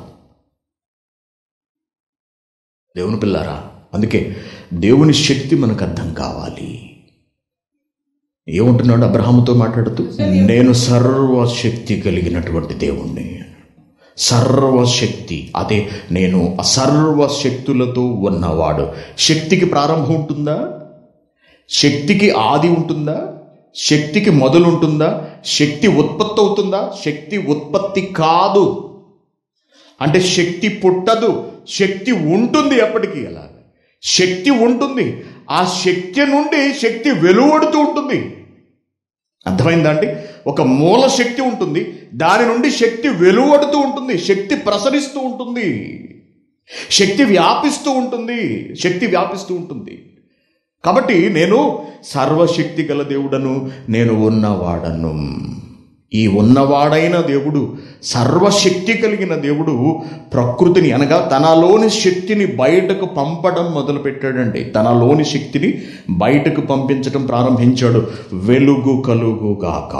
దేవుని పిల్లారా అందుకే దేవుని శక్తి మనకు అర్థం కావాలి ఏముంటున్నాడు అబ్రహాముతో మాట్లాడుతూ నేను సర్వశక్తి కలిగినటువంటి దేవుణ్ణి సర్వశక్తి అదే నేను సర్వశక్తులతో ఉన్నవాడు శక్తికి ప్రారంభం ఉంటుందా శక్తికి ఆది ఉంటుందా శక్తికి మొదలు ఉంటుందా శక్తి ఉత్పత్తి అవుతుందా శక్తి ఉత్పత్తి కాదు అంటే శక్తి పుట్టదు శక్తి ఉంటుంది ఎప్పటికీ అలా శక్తి ఉంటుంది ఆ శక్తి నుండి శక్తి వెలువడుతూ ఉంటుంది అర్థమైందా అండి ఒక మూల శక్తి ఉంటుంది దాని నుండి శక్తి వెలువడుతూ ఉంటుంది శక్తి ప్రసరిస్తూ ఉంటుంది శక్తి వ్యాపిస్తూ ఉంటుంది శక్తి వ్యాపిస్తూ ఉంటుంది కాబట్టి నేను సర్వశక్తి గల దేవుడను నేను ఉన్నవాడను ఈ ఉన్నవాడైన దేవుడు సర్వశక్తి కలిగిన దేవుడు ప్రకృతిని అనగా తనలోని శక్తిని బయటకు పంపడం మొదలుపెట్టాడండి తనలోని శక్తిని బయటకు పంపించడం ప్రారంభించాడు వెలుగు కలుగుగాక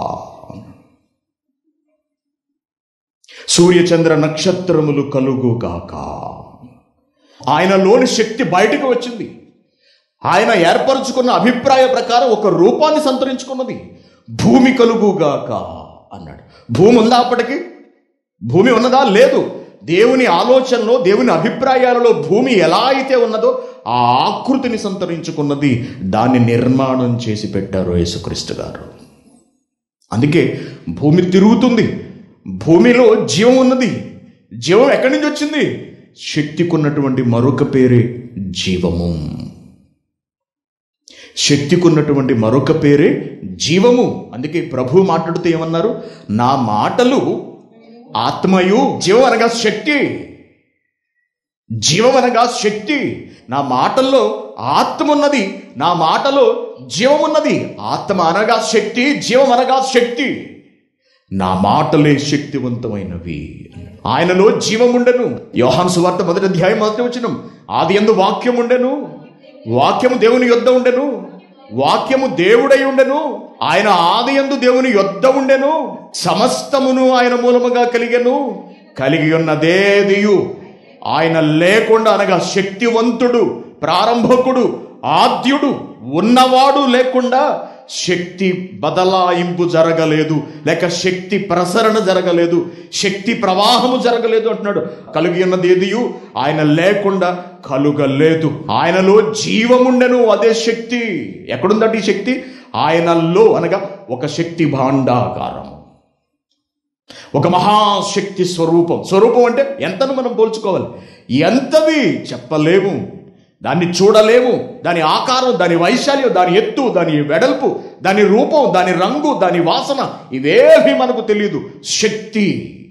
సూర్యచంద్ర నక్షత్రములు కలుగుగాక ఆయనలోని శక్తి బయటకు వచ్చింది ఆయన ఏర్పరచుకున్న అభిప్రాయ ప్రకారం ఒక రూపాన్ని సంతరించుకున్నది భూమి కలుగుగాక అన్నాడు భూమి ఉందా అప్పటికి భూమి ఉన్నదా లేదు దేవుని ఆలోచనలో దేవుని అభిప్రాయాలలో భూమి ఎలా అయితే ఉన్నదో ఆ ఆకృతిని సంతరించుకున్నది దాన్ని నిర్మాణం చేసి పెట్టారు యేసుక్రీస్తు గారు అందుకే భూమి తిరుగుతుంది భూమిలో జీవం ఉన్నది జీవం ఎక్కడి నుంచి వచ్చింది శక్తికున్నటువంటి మరొక పేరే జీవము శక్తికున్నటువంటి మరొక పేరే జీవము అందుకే ప్రభు మాట్లాడుతూ ఏమన్నారు నా మాటలు ఆత్మయు జీవం అనగా శక్తి జీవం అనగా శక్తి నా మాటల్లో ఆత్మ ఉన్నది నా మాటలో జీవం ఉన్నది ఆత్మ అనగా శక్తి జీవం అనగా శక్తి నా మాటలే శక్తివంతమైనవి ఆయనలో జీవం ఉండెను యోహాను సువార్త మొదటి అధ్యాయం మొదటి వచ్చిన ఆది ఎందు వాక్యం ఉండెను వాక్యము దేవుని యొద్ద ఉండెను వాక్యము దేవుడై ఉండెను ఆయన ఆది ఎందు దేవుని యొద్ద ఉండెను సమస్తమును ఆయన మూలముగా కలిగెను కలిగి ఉన్నదేదియు ఆయన లేకుండా అనగా శక్తివంతుడు ప్రారంభకుడు ఆద్యుడు ఉన్నవాడు లేకుండా శక్తి బదలాయింపు జరగలేదు లేక శక్తి ప్రసరణ జరగలేదు శక్తి ప్రవాహము జరగలేదు అంటున్నాడు కలిగి ఉన్నది ఏదియు ఆయన లేకుండా కలుగలేదు ఆయనలో జీవముండెను అదే శక్తి ఎక్కడుందట ఈ శక్తి ఆయనలో అనగా ఒక శక్తి భాండాగారం ఒక మహాశక్తి స్వరూపం స్వరూపం అంటే ఎంతను మనం పోల్చుకోవాలి ఎంతది చెప్పలేము దాన్ని చూడలేము దాని ఆకారం దాని వైశాల్యం దాని ఎత్తు దాని వెడల్పు దాని రూపం దాని రంగు దాని వాసన ఇవేవి మనకు తెలియదు శక్తి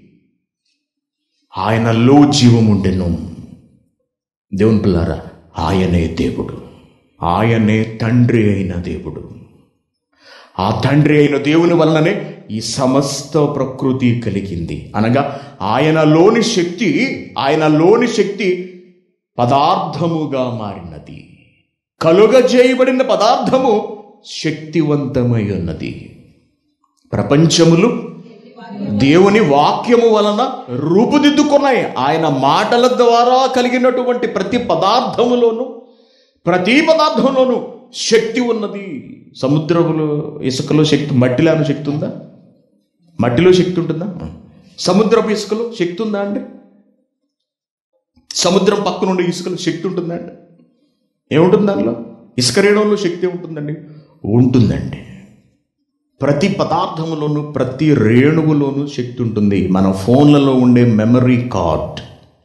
ఆయనలో జీవముండెను దేవుని పిల్లారా ఆయనే దేవుడు ఆయనే తండ్రి అయిన దేవుడు ఆ తండ్రి అయిన దేవుని వలననే ఈ సమస్త ప్రకృతి కలిగింది అనగా ఆయనలోని శక్తి ఆయనలోని శక్తి పదార్థముగా మారినది కలుగజేయబడిన పదార్థము శక్తివంతమై ఉన్నది ప్రపంచములు దేవుని వాక్యము వలన రూపుదిద్దుకున్నాయి ఆయన మాటల ద్వారా కలిగినటువంటి ప్రతి పదార్థములోను ప్రతి పదార్థంలోనూ శక్తి ఉన్నది సముద్రములో ఇసుకలో శక్తి మట్టిలోనూ శక్తి ఉందా మట్టిలో శక్తి ఉంటుందా సముద్రపు ఇసుకలో శక్తి ఉందా అండి సముద్రం పక్క నుండి ఇసుకలో శక్తి ఉంటుందా అండి ఏముంటుంది దానిలో ఇసుక రేణంలో శక్తి ఉంటుందండి ఉంటుందండి ప్రతి పదార్థములోనూ ప్రతి రేణువులోనూ శక్తి ఉంటుంది మన ఫోన్లలో ఉండే మెమరీ కార్డ్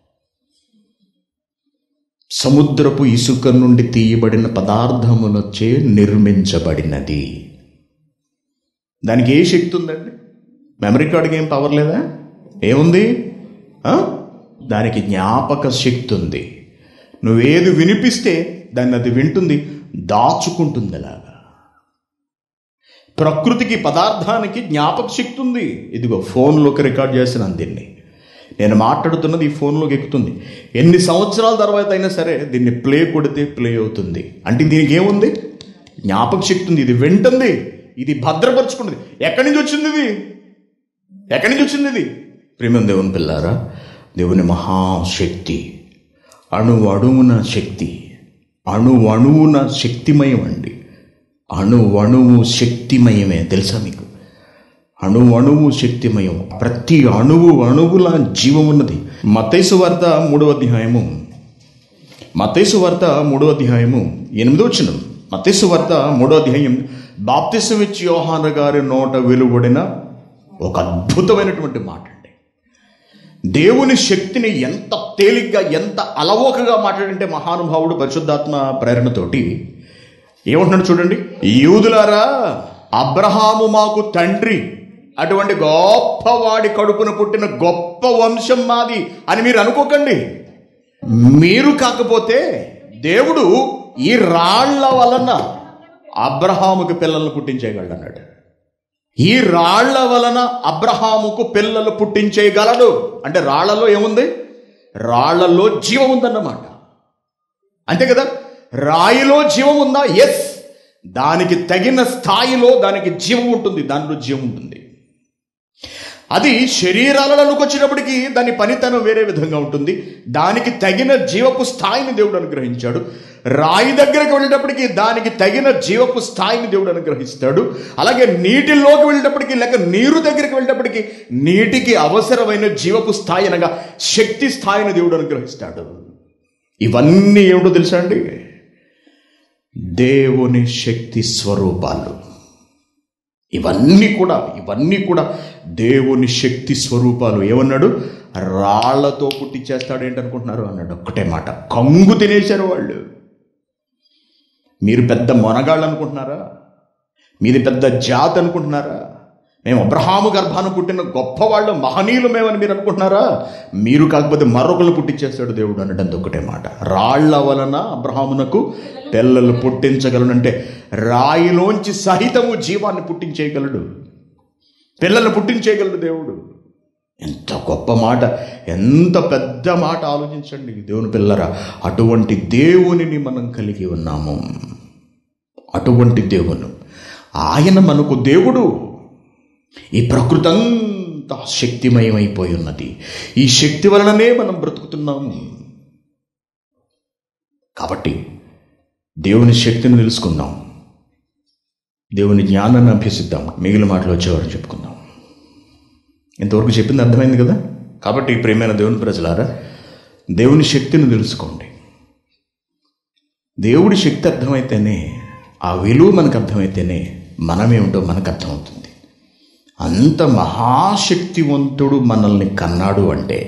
సముద్రపు ఇసుక నుండి తీయబడిన పదార్థములచే నిర్మించబడినది దానికి ఏ శక్తి ఉందండి మెమరీ కార్డుకి ఏం పవర్ లేదా ఏముంది ఆ? దానికి జ్ఞాపక శక్తి ఉంది నువ్వేది వినిపిస్తే దాన్ని అది వింటుంది దాచుకుంటుంది అలాగా ప్రకృతికి పదార్థానికి జ్ఞాపక శక్తి ఉంది ఇదిగో ఫోన్లోకి రికార్డ్ చేస్తున్నాను దీన్ని నేను మాట్లాడుతున్నది ఈ ఫోన్లోకి ఎక్కుతుంది ఎన్ని సంవత్సరాల తర్వాత అయినా సరే దీన్ని ప్లే కొడితే ప్లే అవుతుంది అంటే దీనికి ఏముంది జ్ఞాపక శక్తి ఉంది ఇది వింటుంది ఇది భద్రపరుచుకున్నది ఎక్కడి నుంచి వచ్చింది ఇది ఎక్కడి నుంచి వచ్చింది ఇది ప్రేమ దేవుని పిల్లారా దేవుని మహాశక్తి అణు అణువున శక్తి అణు అణువున శక్తిమయం అండి అణు అణువు శక్తిమయమే తెలుసా మీకు అణు అణువు శక్తిమయం ప్రతి అణువు అణువుల జీవం ఉన్నది మతైసు వార్త మూడవ అధ్యాయము మతైసు వార్త మూడో అధ్యాయము ఎనిమిదో వచ్చిన మతైసు వార్త మూడో అధ్యాయం బాప్తిసం ఇచ్చి యోహాన గారి నోట వెలువడిన ఒక అద్భుతమైనటువంటి మాట అండి దేవుని శక్తిని ఎంత తేలిగ్గా ఎంత అలవోకగా మాట్లాడంటే మహానుభావుడు పరిశుద్ధాత్మ ప్రేరణతోటి ఏమంటున్నాడు చూడండి యూదులారా అబ్రహాము మాకు తండ్రి అటువంటి గొప్పవాడి కడుపున పుట్టిన గొప్ప వంశం మాది అని మీరు అనుకోకండి మీరు కాకపోతే దేవుడు ఈ రాళ్ల వలన అబ్రహాముకి పిల్లలను పుట్టించేయగలడు అన్నాడు ఈ రాళ్ల వలన అబ్రహాముకు పిల్లలు పుట్టించేయగలడు అంటే రాళ్లలో ఏముంది రాళ్లలో జీవం ఉందన్నమాట అంతే కదా రాయిలో జీవం ఉందా ఎస్ దానికి తగిన స్థాయిలో దానికి జీవం ఉంటుంది దానిలో జీవం ఉంటుంది అది శరీరాలలోకి వచ్చినప్పటికీ దాని పనితనం వేరే విధంగా ఉంటుంది దానికి తగిన జీవపు స్థాయిని దేవుడు అనుగ్రహించాడు రాయి దగ్గరకు వెళ్ళేటప్పటికి దానికి తగిన జీవపు స్థాయిని దేవుడు అనుగ్రహిస్తాడు అలాగే నీటిలోకి వెళ్ళేటప్పటికి లేక నీరు దగ్గరికి వెళ్ళేటప్పటికి నీటికి అవసరమైన జీవపు స్థాయి అనగా శక్తి స్థాయిని దేవుడు అనుగ్రహిస్తాడు ఇవన్నీ ఏమిటో తెలుసా అండి దేవుని శక్తి స్వరూపాలు ఇవన్నీ కూడా ఇవన్నీ కూడా దేవుని శక్తి స్వరూపాలు ఏమన్నాడు రాళ్లతో పుట్టించేస్తాడు ఏంటనుకుంటున్నారు అన్నాడు ఒక్కటే మాట కంగు తినేశారు వాళ్ళు మీరు పెద్ద మొనగాళ్ళు అనుకుంటున్నారా మీది పెద్ద జాత్ అనుకుంటున్నారా మేము అబ్రహాము గర్భాన పుట్టిన గొప్పవాళ్ళు మహనీయులు మేమని మీరు అనుకుంటున్నారా మీరు కాకపోతే మరొకరు పుట్టించేస్తాడు దేవుడు అనడం ఒకటే మాట రాళ్ల వలన అబ్రహామునకు పిల్లలు పుట్టించగలనంటే రాయిలోంచి సహితము జీవాన్ని పుట్టించేయగలడు పిల్లల్ని పుట్టించేయగలడు దేవుడు ఎంత గొప్ప మాట ఎంత పెద్ద మాట ఆలోచించండి దేవుని పిల్లరా అటువంటి దేవునిని మనం కలిగి ఉన్నాము అటువంటి దేవుడు ఆయన మనకు దేవుడు ఈ ప్రకృతి అంతా శక్తిమయమైపోయి ఉన్నది ఈ శక్తి వలననే మనం బ్రతుకుతున్నాము కాబట్టి దేవుని శక్తిని తెలుసుకుందాం దేవుని జ్ఞానాన్ని అభ్యసిద్దాం మిగిలిన మాటలు వచ్చేవారు చెప్పుకుందాం ఇంతవరకు చెప్పింది అర్థమైంది కదా కాబట్టి ప్రేమైన దేవుని ప్రజలారా దేవుని శక్తిని తెలుసుకోండి దేవుడి శక్తి అర్థమైతేనే ఆ విలువ మనకు అర్థమైతేనే మనమేమిటో మనకు అర్థమవుతుంది అంత మహాశక్తివంతుడు మనల్ని కన్నాడు అంటే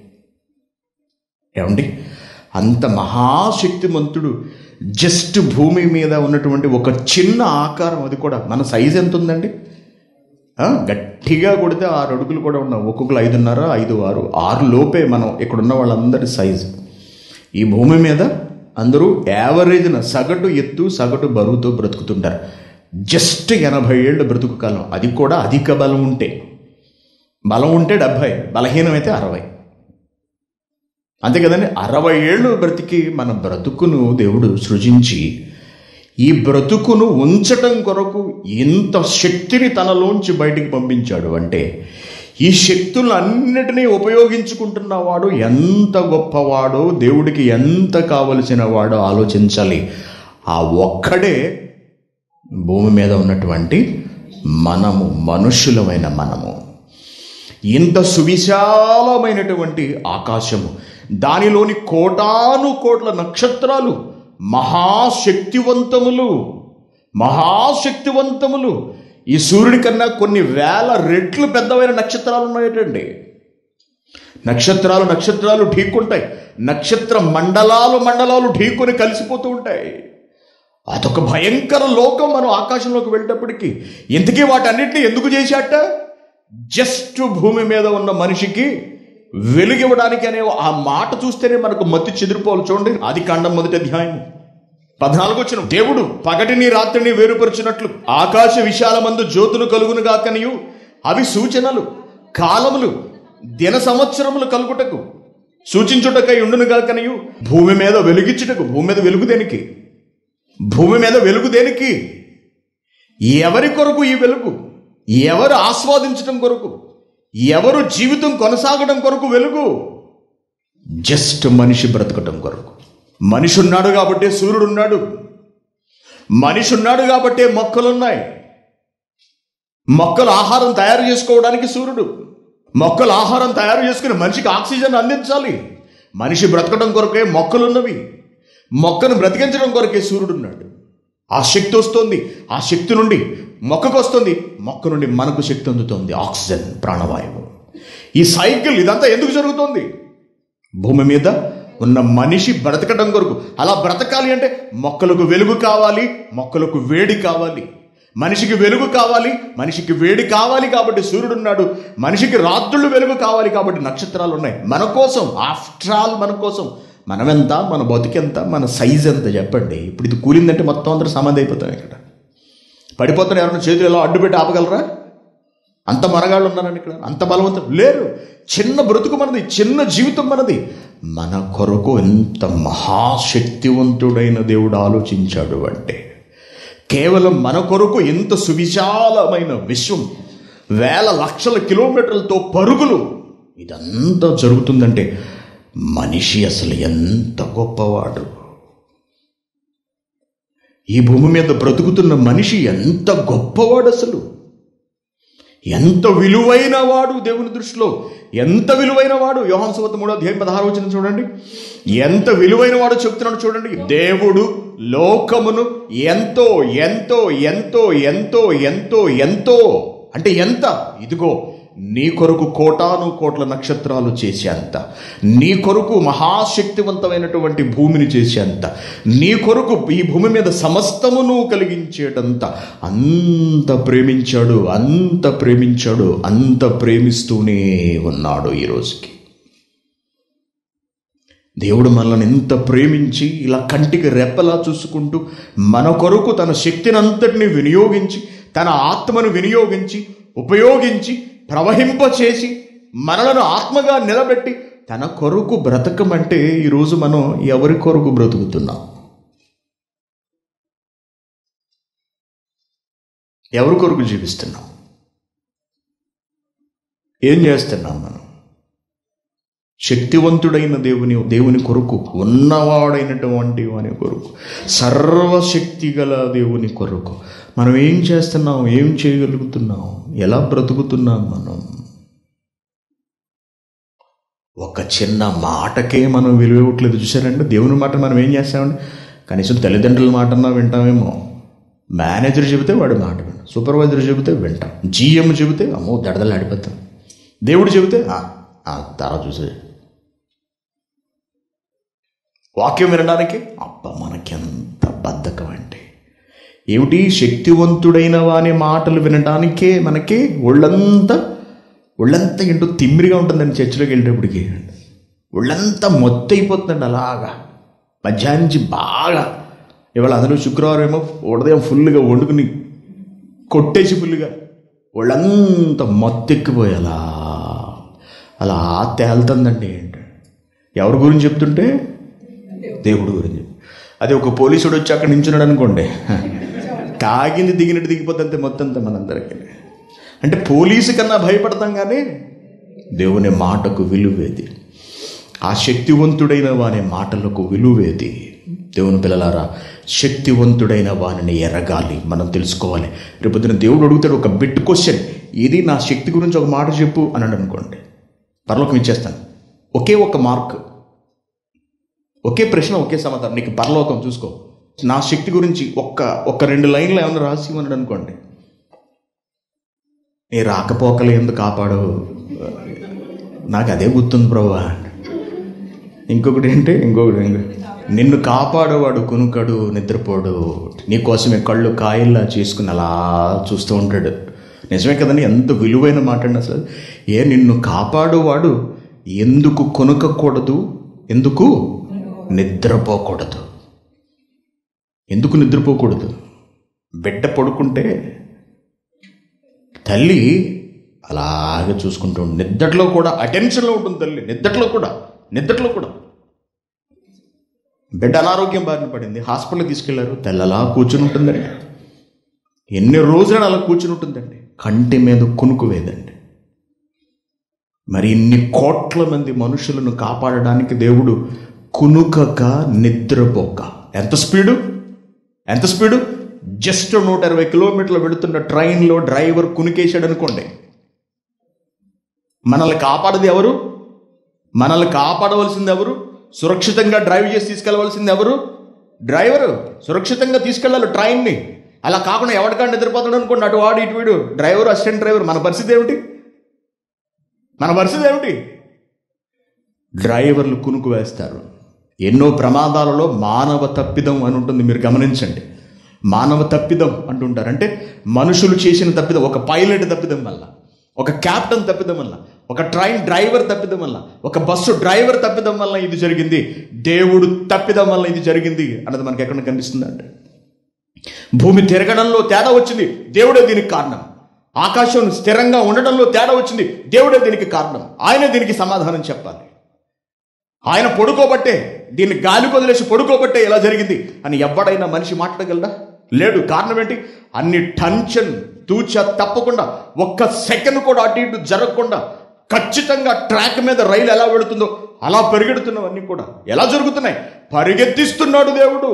ఏమండి అంత మహాశక్తివంతుడు జస్ట్ భూమి మీద ఉన్నటువంటి ఒక చిన్న ఆకారం అది కూడా మన సైజ్ ఎంత ఉందండి ఆ, గట్టిగా కొడితే ఆరు అడుగులు కూడా ఉన్నాం ఒక్కొక్కరు ఐదున్నర ఐదు ఆరు ఆరు లోపే మనం ఇక్కడ ఉన్న వాళ్ళందరి సైజు ఈ భూమి మీద అందరూ యావరేజ్న సగటు ఎత్తు సగటు బరువుతో బ్రతుకుతుంటారు జస్ట్ ఎనభై ఏళ్ళు బ్రతుకు కాలం అది కూడా అధిక బలం ఉంటే బలం ఉంటే డెబ్భై బలహీనమైతే అరవై అంతే కదండి అరవై ఏళ్ళు బ్రతికి మన బ్రతుకును దేవుడు సృజించి ఈ బ్రతుకును ఉంచటం కొరకు ఎంత శక్తిని తనలోంచి బయటికి పంపించాడు అంటే ఈ శక్తులన్నిటినీ ఉపయోగించుకుంటున్నవాడు ఎంత గొప్పవాడో దేవుడికి ఎంత కావలసిన వాడో ఆలోచించాలి ఆ ఒక్కడే భూమి మీద ఉన్నటువంటి మనము మనుషులమైన మనము ఇంత సువిశాలమైనటువంటి ఆకాశము దానిలోని కోటాను కోట్ల నక్షత్రాలు మహాశక్తివంతములు మహాశక్తివంతములు ఈ సూర్యుడి కన్నా కొన్ని వేల రెట్లు పెద్దవైన నక్షత్రాలు ఉన్నాయటండి నక్షత్రాలు నక్షత్రాలు ఢీకుంటాయి నక్షత్ర మండలాలు మండలాలు ఢీకొని కలిసిపోతూ ఉంటాయి అదొక భయంకర లోకం మనం ఆకాశంలోకి వెళ్ళేటప్పటికి ఇంతకీ వాటన్నిటిని ఎందుకు చేశాట జస్ట్ భూమి మీద ఉన్న మనిషికి వెలుగివ్వడానికి అనే ఆ మాట చూస్తేనే మనకు మత్తి చెదిరిపోవాలి చూడండి ఆది కాండం మొదటి అధ్యాయం పద్నాలుగు వచ్చిన దేవుడు పగటిని రాత్రిని వేరుపరుచినట్లు ఆకాశ విశాలమందు జ్యోతులు కలుగును గాకనియు అవి సూచనలు కాలములు దిన సంవత్సరములు కలుగుటకు సూచించుటకై ఉండును గాకనియు భూమి మీద వెలుగిచ్చుటకు భూమి మీద వెలుగు దేనికి భూమి మీద వెలుగు దేనికి ఎవరి కొరకు ఈ వెలుగు ఎవరు ఆస్వాదించడం కొరకు ఎవరు జీవితం కొనసాగడం కొరకు వెలుగు జస్ట్ మనిషి బ్రతకటం కొరకు మనిషి ఉన్నాడు కాబట్టే సూర్యుడు ఉన్నాడు మనిషి ఉన్నాడు కాబట్టే మొక్కలున్నాయి మొక్కలు ఆహారం తయారు చేసుకోవడానికి సూర్యుడు మొక్కలు ఆహారం తయారు చేసుకుని మనిషికి ఆక్సిజన్ అందించాలి మనిషి బ్రతకడం కొరకే మొక్కలున్నవి మొక్కను బ్రతికించడం కొరకే సూర్యుడు ఉన్నాడు ఆ శక్తి వస్తుంది ఆ శక్తి నుండి మొక్కకు వస్తుంది మొక్క నుండి మనకు శక్తి అందుతుంది ఆక్సిజన్ ప్రాణవాయువు ఈ సైకిల్ ఇదంతా ఎందుకు జరుగుతుంది భూమి మీద ఉన్న మనిషి బ్రతకడం కొరకు అలా బ్రతకాలి అంటే మొక్కలకు వెలుగు కావాలి మొక్కలకు వేడి కావాలి మనిషికి వెలుగు కావాలి మనిషికి వేడి కావాలి కాబట్టి సూర్యుడు ఉన్నాడు మనిషికి రాత్రులు వెలుగు కావాలి కాబట్టి నక్షత్రాలు ఉన్నాయి మన కోసం ఆఫ్టర్ ఆల్ మన కోసం మనమెంత మన బతుకెంత మన సైజ్ ఎంత చెప్పండి ఇప్పుడు ఇది కూలిందంటే మొత్తం అందరూ సమాధి అయిపోతాం ఇక్కడ పడిపోతాను ఎవరైనా చేతులు ఎలా అడ్డు పెట్టి ఆపగలరా అంత మనగాళ్ళు ఉన్నారని ఇక్కడ అంత బలవంతం లేరు చిన్న బ్రతుకు మనది చిన్న జీవితం మనది మన కొరకు ఎంత మహాశక్తివంతుడైన దేవుడు ఆలోచించాడు అంటే కేవలం మన కొరకు ఎంత సువిశాలమైన విశ్వం వేల లక్షల కిలోమీటర్లతో పరుగులు ఇదంతా జరుగుతుందంటే మనిషి అసలు ఎంత గొప్పవాడు ఈ భూమి మీద బ్రతుకుతున్న మనిషి ఎంత గొప్పవాడు అసలు ఎంత విలువైన వాడు దేవుని దృష్టిలో ఎంత విలువైన వాడు యోహాన్ సువత మూడో అధ్యాయం పదహారు వచ్చిన చూడండి ఎంత విలువైన వాడు చెప్తున్నాడు చూడండి దేవుడు లోకమును ఎంతో ఎంతో ఎంతో ఎంతో ఎంతో ఎంతో అంటే ఎంత ఇదిగో నీ కొరకు కోటాను కోట్ల నక్షత్రాలు చేసేంత నీ కొరకు మహాశక్తివంతమైనటువంటి భూమిని చేసేంత నీ కొరకు ఈ భూమి మీద సమస్తమును కలిగించేటంత అంత ప్రేమించాడు అంత ప్రేమించాడు అంత ప్రేమిస్తూనే ఉన్నాడు ఈ రోజుకి దేవుడు మనల్ని ఎంత ప్రేమించి ఇలా కంటికి రెప్పలా చూసుకుంటూ మన కొరకు తన శక్తిని అంతటిని వినియోగించి తన ఆత్మను వినియోగించి ఉపయోగించి ప్రవహింపచేసి మనలను ఆత్మగా నిలబెట్టి తన కొరకు బ్రతకమంటే ఈరోజు మనం ఎవరి కొరకు బ్రతుకుతున్నాం ఎవరి కొరకు జీవిస్తున్నాం ఏం చేస్తున్నాం మనం శక్తివంతుడైన దేవుని దేవుని కొరకు ఉన్నవాడైనటువంటి వాని కొరకు సర్వశక్తి గల దేవుని కొరకు మనం ఏం చేస్తున్నాం ఏం చేయగలుగుతున్నాం ఎలా బ్రతుకుతున్నాం మనం ఒక చిన్న మాటకే మనం విలువ ఇవ్వట్లేదు చూసారంటే దేవుని మాట మనం ఏం చేస్తామండి కనీసం తల్లిదండ్రుల మాటన్నా వింటామేమో మేనేజర్ చెబితే వాడి మాట వింటాం సూపర్వైజర్ చెబితే వింటాం జీఎం చెబితే అమ్మో దడదలు ఆడిపోతాం దేవుడు చెబితే "ఆ, ఆ, తర్వాత చూసే వాక్యం వినడానికి అబ్బ మనకెంత బద్ధకం అంటే ఏమిటి శక్తివంతుడైన వాని మాటలు వినడానికే మనకి ఒళ్ళంతా ఒళ్ళంతా ఏంటో తిమ్మిరిగా ఉంటుందండి చర్చిలోకి వెళ్ళేటప్పటికి ఒళ్ళంతా మొత్తైపోతుందండి అలాగా మధ్యాహ్నం నుంచి బాగా ఇవాళ అందులో శుక్రవారం ఏమో ఉదయం ఫుల్గా వండుకుని కొట్టేసి ఫుల్గా ఒళ్ళంతా మొత్తెక్కిపోయి అలా అలా తేలుతుందండి ఏంటి ఎవరి గురించి చెప్తుంటే దేవుడు గురించి అదే ఒక పోలీసుడు వచ్చి అక్కడ నించున్నాడు అనుకోండి తాగింది దిగినట్టు దిగిపోతే అంతే మొత్తం అంతా మనందరికీ అంటే పోలీసు కన్నా భయపడతాం కానీ దేవుని మాటకు విలువేది ఆ శక్తివంతుడైన వాని మాటలకు విలువేది దేవుని పిల్లలారా శక్తివంతుడైన వానిని ఎరగాలి మనం తెలుసుకోవాలి రేపొద్దున దేవుడు అడుగుతాడు ఒక బిట్ క్వశ్చన్ ఇది నా శక్తి గురించి ఒక మాట చెప్పు అన్నాడు అనుకోండి పరలోకం ఇచ్చేస్తాను ఒకే ఒక మార్క్ ఒకే ప్రశ్న ఒకే సమాధానం నీకు పరలోకం చూసుకో నా శక్తి గురించి ఒక్క ఒక్క రెండు లైన్లు ఏమైనా రాసి ఉన్నాడు అనుకోండి నీ రాకపోకలు ఎందుకు కాపాడు నాకు అదే గుర్తుంది ప్రభా ఇంకొకటి ఏంటి ఇంకొకటి ఇంకొకటి. నిన్ను కాపాడేవాడు కునుకడు నిద్రపోడు నీ కోసమే కళ్ళు కాయల్లా చేసుకుని అలా చూస్తూ ఉంటాడు నిజమే కదండి ఎంత విలువైన మాట అండి అసలు ఏ నిన్ను కాపాడువాడు ఎందుకు కొనుక్కకూడదు ఎందుకు నిద్రపోకూడదు ఎందుకు నిద్రపోకూడదు బిడ్డ పడుకుంటే తల్లి అలాగే చూసుకుంటూ ఉంటుంది నిద్దట్లో కూడా అటెన్షన్లో ఉంటుంది తల్లి నిద్దట్లో కూడా నిద్దట్లో కూడా బిడ్డ అనారోగ్యం బారిన పడింది హాస్పిటల్కి తీసుకెళ్లారు తల్లి అలా కూర్చుని ఉంటుందండి ఎన్ని రోజులు అలా కూర్చుని ఉంటుందండి కంటి మీద కునుకు వేదండి మరి ఇన్ని కోట్ల మంది మనుషులను కాపాడడానికి దేవుడు కునుకక నిద్రపోక ఎంత స్పీడు ఎంత స్పీడు జస్ట్ నూట ఇరవై కిలోమీటర్లు వెళుతున్న ట్రైన్లో డ్రైవర్ కునికేశాడు అనుకోండి మనల్ని కాపాడది ఎవరు మనల్ని కాపాడవలసింది ఎవరు సురక్షితంగా డ్రైవ్ చేసి తీసుకెళ్ళవలసింది ఎవరు డ్రైవరు సురక్షితంగా తీసుకెళ్ళాలి ట్రైన్ని అలా కాకుండా ఎవరికాడు నిద్రపోతాడు అనుకోండి అటు వాడు ఇటు వీడు డ్రైవర్ అసిస్టెంట్ డ్రైవర్ మన పరిస్థితి ఏమిటి మన పరిస్థితి ఏమిటి డ్రైవర్లు కునుకు వేస్తారు ఎన్నో ప్రమాదాలలో మానవ తప్పిదం అని ఉంటుంది మీరు గమనించండి మానవ తప్పిదం అంటుంటారు అంటే మనుషులు చేసిన తప్పిదం ఒక పైలట్ తప్పిదం వల్ల ఒక క్యాప్టెన్ తప్పిదం వల్ల ఒక ట్రైన్ డ్రైవర్ తప్పిదం వల్ల ఒక బస్సు డ్రైవర్ తప్పిదం వల్ల ఇది జరిగింది దేవుడు తప్పిదం వల్ల ఇది జరిగింది అన్నది మనకి ఎక్కడ కనిపిస్తుంది అంటే భూమి తిరగడంలో తేడా వచ్చింది దేవుడే దీనికి కారణం ఆకాశం స్థిరంగా ఉండడంలో తేడా వచ్చింది దేవుడే దీనికి కారణం ఆయనే దీనికి సమాధానం చెప్పాలి ఆయన పడుకోబట్టే దీన్ని గాలి వదిలేసి పడుకోబట్టే ఎలా జరిగింది అని ఎవడైనా మనిషి మాట్లాడగలడా లేడు కారణం ఏంటి అన్ని టెన్షన్ తూచ తప్పకుండా ఒక్క సెకండ్ కూడా అటు ఇటు జరగకుండా ఖచ్చితంగా ట్రాక్ మీద రైలు ఎలా వెళుతుందో అలా పరిగెడుతున్నవన్నీ కూడా ఎలా జరుగుతున్నాయి పరిగెత్తిస్తున్నాడు దేవుడు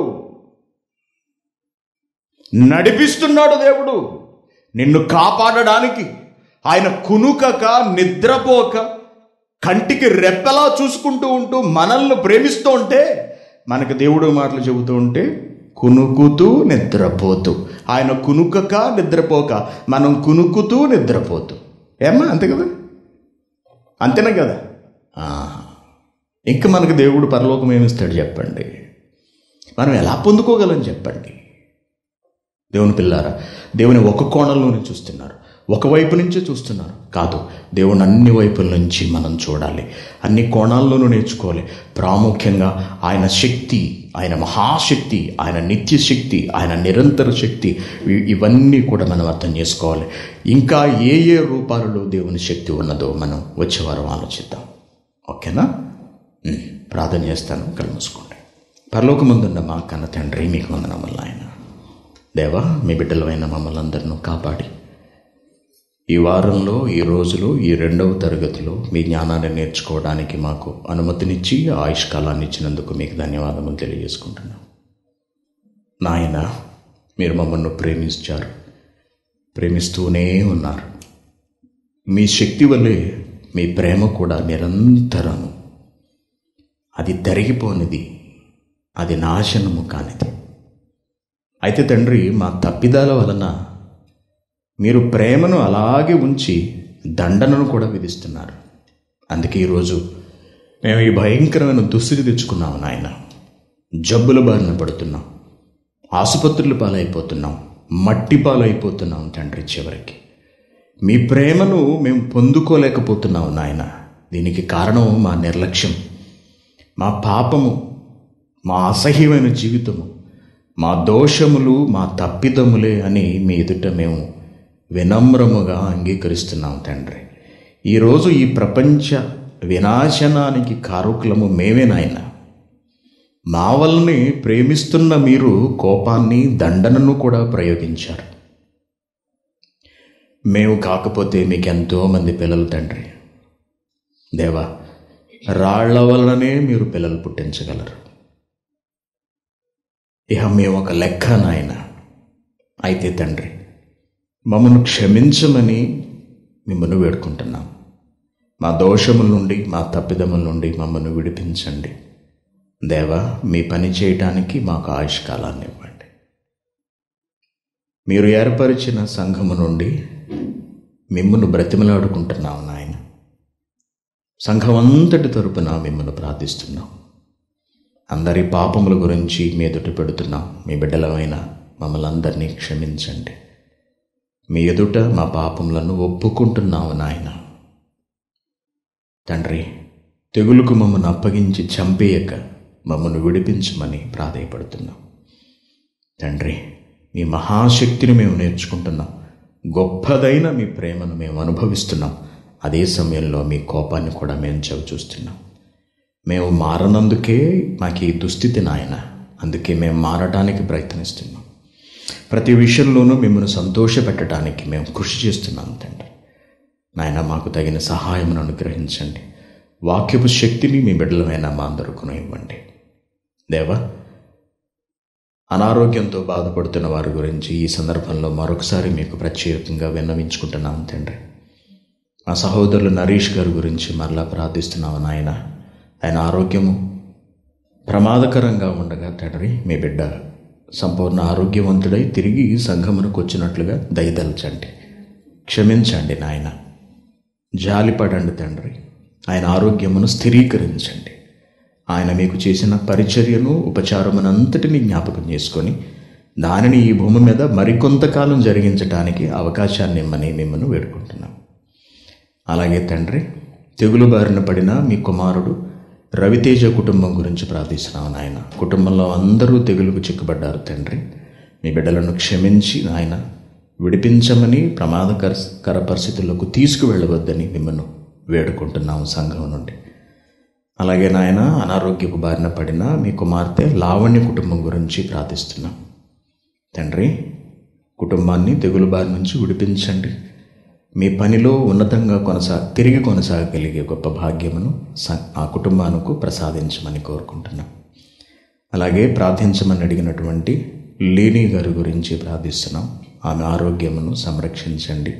నడిపిస్తున్నాడు దేవుడు నిన్ను కాపాడడానికి ఆయన కునుకక నిద్రపోక కంటికి రెప్పలా చూసుకుంటూ ఉంటూ మనల్ని ప్రేమిస్తూ ఉంటే మనకు దేవుడు మాటలు చెబుతూ ఉంటే కునుకుతూ నిద్రపోతూ ఆయన కునుకక నిద్రపోక మనం కునుకుతూ నిద్రపోతూ ఏమ్మా అంతే కదా అంతేనా కదా ఆ. ఇంక మనకు దేవుడు పరలోకం ఏమిస్తాడు చెప్పండి మనం ఎలా పొందుకోగలం చెప్పండి దేవుని పిల్లారా దేవుని ఒక కోణంలోనే చూస్తున్నారు ఒకవైపు నుంచే చూస్తున్నారు కాదు దేవుని అన్ని వైపుల నుంచి మనం చూడాలి అన్ని కోణాల్లోనూ నేర్చుకోవాలి ప్రాముఖ్యంగా ఆయన శక్తి ఆయన మహాశక్తి ఆయన నిత్య శక్తి ఆయన నిరంతర శక్తి ఇ- ఇవన్నీ కూడా మనం అర్థం చేసుకోవాలి ఇంకా ఏ ఏ రూపాలలో దేవుని శక్తి ఉన్నదో మనం వచ్చే వారం ఆలోచిద్దాం ఓకేనా ఉమ్, ప్రార్థన చేస్తాను కళ్ళు మూసుకోండి పరలోకముందున్న మా కన్న తండ్రి మీకు వందనములు ఆయన దేవా మీ బిడ్డలమైన మమ్మల్ని అందరినూ కాపాడి ఈ వారంలో ఈ రోజులో ఈ రెండవ తరగతిలో మీ జ్ఞానాన్ని నేర్చుకోవడానికి మాకు అనుమతినిచ్చి ఆయుష్కాలాన్ని ఇచ్చినందుకు మీకు ధన్యవాదములు తెలియజేసుకుంటున్నాం నాయన మీరు మమ్మల్ని ప్రేమించారు ప్రేమిస్తూనే ఉన్నారు మీ శక్తి వల్లే మీ ప్రేమ కూడా నిరంతరము అది తరిగిపోనిది అది నాశనము కానిది అయితే తండ్రి మా తప్పిదాల వలన మీరు ప్రేమను అలాగే ఉంచి దండనను కూడా విధిస్తున్నారు అందుకే ఈరోజు మేము ఈ భయంకరమైన దుస్థితి తెచ్చుకున్నాం నాయన జబ్బుల బారిన పడుతున్నాం ఆసుపత్రుల పాలైపోతున్నాం మట్టి పాలైపోతున్నాం తండ్రి చివరికి మీ ప్రేమను మేము పొందుకోలేకపోతున్నాం నాయన దీనికి కారణం మా నిర్లక్ష్యం మా పాపము మా అసహ్యమైన జీవితము మా దోషములు మా తప్పిదములే అని మీ ఎదుట మేము వినమ్రముగా అంగీకరిస్తున్నాం తండ్రి ఈరోజు ఈ ప్రపంచ వినాశనానికి కారకులము మేమే నాయన మా వల్లనే ప్రేమిస్తున్న మీరు కోపాన్ని దండనను కూడా ప్రయోగించారు మేము కాకపోతే మీకు ఎంతో మంది పిల్లలు తండ్రి దేవా రాళ్ల వలననే మీరు పిల్లలు పుట్టించగలరు ఇహ మేము ఒక లెక్క నాయన అయితే తండ్రి మమ్మను క్షమించమని మిమ్మల్ని వేడుకుంటున్నాం మా దోషముల నుండి మా తప్పిదముల నుండి మమ్మల్ని విడిపించండి దేవా మీ పని చేయటానికి మాకు ఆయుష్కాలాన్ని ఇవ్వండి మీరు ఏర్పరిచిన సంఘము నుండి మిమ్మల్ని బ్రతిమలాడుకుంటున్నాం నాయన సంఘం అంతటి తరపున మిమ్మల్ని ప్రార్థిస్తున్నాం అందరి పాపముల గురించి మీ ఎదుట పెడుతున్నాం మీ బిడ్డలమైన మమ్మల్ని అందరినీ క్షమించండి మీ ఎదుట మా పాపములను ఒప్పుకుంటున్నాము నాయన తండ్రి తెగులుకు మమ్మల్ని అప్పగించి చంపేయక మమ్మల్ని విడిపించమని ప్రాధేయపడుతున్నాం తండ్రి మీ మహాశక్తిని మేము నేర్చుకుంటున్నాం గొప్పదైన మీ ప్రేమను మేము అనుభవిస్తున్నాం అదే సమయంలో మీ కోపాన్ని కూడా మేము చవి చూస్తున్నాం మేము మారనందుకే మాకు ఈ దుస్థితి నాయన అందుకే మేము మారడానికి ప్రయత్నిస్తున్నాం ప్రతి విషయంలోనూ మిమ్మల్ని సంతోషపెట్టడానికి మేము కృషి చేస్తున్నాం తండ్రి నాయన మాకు తగిన సహాయమును అనుగ్రహించండి వాక్యపు శక్తిని మీ బిడ్డలమైన మా అందరికీ ఇవ్వండి దేవా అనారోగ్యంతో బాధపడుతున్న వారి గురించి ఈ సందర్భంలో మరొకసారి మీకు ప్రత్యేకంగా విన్నవించుకుంటున్నాం తండ్రి మా సహోదరులు నరేష్ గారి గురించి మరలా ప్రార్థిస్తున్నాము నాయన ఆయన ఆరోగ్యము ప్రమాదకరంగా ఉండగా తండ్రి మీ బిడ్డ సంపూర్ణ ఆరోగ్యవంతుడై తిరిగి సంఘమునకు వచ్చినట్లుగా దయదలచండి క్షమించండి నాయన జాలిపడండి తండ్రి ఆయన ఆరోగ్యమును స్థిరీకరించండి ఆయన మీకు చేసిన పరిచర్యను ఉపచారమునంతటిని జ్ఞాపకం చేసుకొని దానిని ఈ భూమి మీద మరికొంతకాలం జరిగించడానికి అవకాశాన్ని ఇమ్మని మిమ్మల్ని వేడుకుంటున్నాం అలాగే తండ్రి తెగులు బారిన పడిన మీ కుమారుడు రవితేజ కుటుంబం గురించి ప్రార్థిస్తున్నాం నాయన కుటుంబంలో అందరూ తెగులుకు చిక్కుబడ్డారు తండ్రి మీ బిడ్డలను క్షమించి నాయన విడిపించమని ప్రమాదకర కర పరిస్థితుల్లోకి తీసుకువెళ్ళవద్దని మిమ్మల్ని వేడుకుంటున్నాము సంఘం నుండి అలాగే నాయన అనారోగ్యపు బారిన పడిన మీ కుమార్తె లావణ్య కుటుంబం గురించి ప్రార్థిస్తున్నాం తండ్రి కుటుంబాన్ని తెగులు బారి నుంచి విడిపించండి మీ పనిలో ఉన్నతంగా కొనసా తిరిగి కొనసాగగలిగే గొప్ప భాగ్యమును స- ఆ కుటుంబానికి ప్రసాదించమని కోరుకుంటున్నాం అలాగే ప్రార్థించమని అడిగినటువంటి లీనీ గారి గురించి ప్రార్థిస్తున్నాం ఆమె ఆరోగ్యమును సంరక్షించండి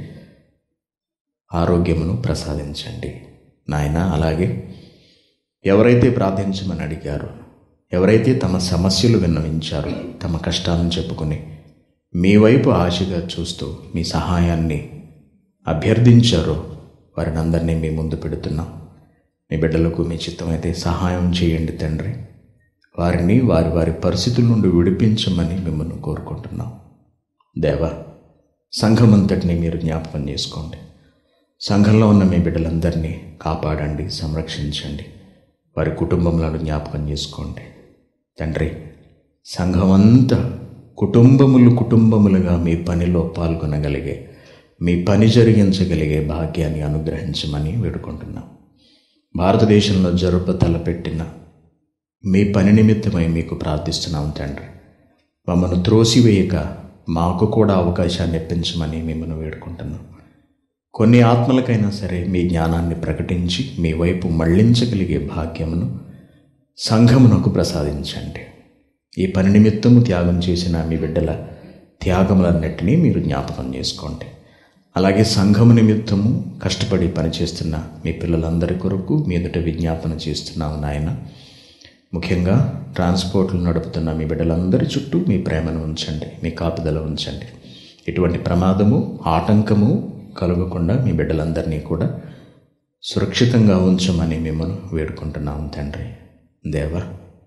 ఆరోగ్యమును ప్రసాదించండి నాయన అలాగే ఎవరైతే ప్రార్థించమని అడిగారో ఎవరైతే తమ సమస్యలు విన్నవించారో తమ కష్టాలను చెప్పుకొని మీ వైపు ఆశగా చూస్తూ మీ సహాయాన్ని అభ్యర్థించారో వారిని అందరినీ మీ ముందు పెడుతున్నాం మీ బిడ్డలకు మీ చిత్తమైతే సహాయం చేయండి తండ్రి వారిని వారి వారి పరిస్థితుల నుండి విడిపించమని మిమ్మల్ని కోరుకుంటున్నాం దేవా సంఘమంతటిని మీరు జ్ఞాపకం చేసుకోండి సంఘంలో ఉన్న మీ బిడ్డలందరినీ కాపాడండి సంరక్షించండి వారి కుటుంబములను జ్ఞాపకం చేసుకోండి తండ్రి సంఘమంతా కుటుంబములు కుటుంబములుగా మీ పనిలో పాల్గొనగలిగే మీ పని జరిగించగలిగే భాగ్యాన్ని అనుగ్రహించమని వేడుకుంటున్నాం భారతదేశంలో జరుప తలపెట్టిన మీ పని నిమిత్తమై మీకు ప్రార్థిస్తున్నాం తండ్రి మమ్మను త్రోసివేయక మాకు కూడా అవకాశాన్ని ఇప్పించమని మిమ్మల్ని వేడుకుంటున్నాం కొన్ని ఆత్మలకైనా సరే మీ జ్ఞానాన్ని ప్రకటించి మీ వైపు మళ్ళించగలిగే భాగ్యమును సంఘమునకు ప్రసాదించండి ఈ పని నిమిత్తము త్యాగం చేసిన మీ బిడ్డల త్యాగములన్నిటినీ మీరు జ్ఞాపకం చేసుకోండి అలాగే సంఘము నిమిత్తము కష్టపడి పనిచేస్తున్న మీ పిల్లలందరి కొరకు మీ ఎదుట విజ్ఞాపన చేస్తున్నాము నాయన ముఖ్యంగా ట్రాన్స్పోర్ట్లు నడుపుతున్న మీ బిడ్డలందరి చుట్టూ మీ ప్రేమను ఉంచండి మీ కాపుదల ఉంచండి ఎటువంటి ప్రమాదము ఆటంకము కలగకుండా మీ బిడ్డలందరినీ కూడా సురక్షితంగా ఉంచమని మిమ్మల్ని వేడుకుంటున్నాము తండ్రి దేవా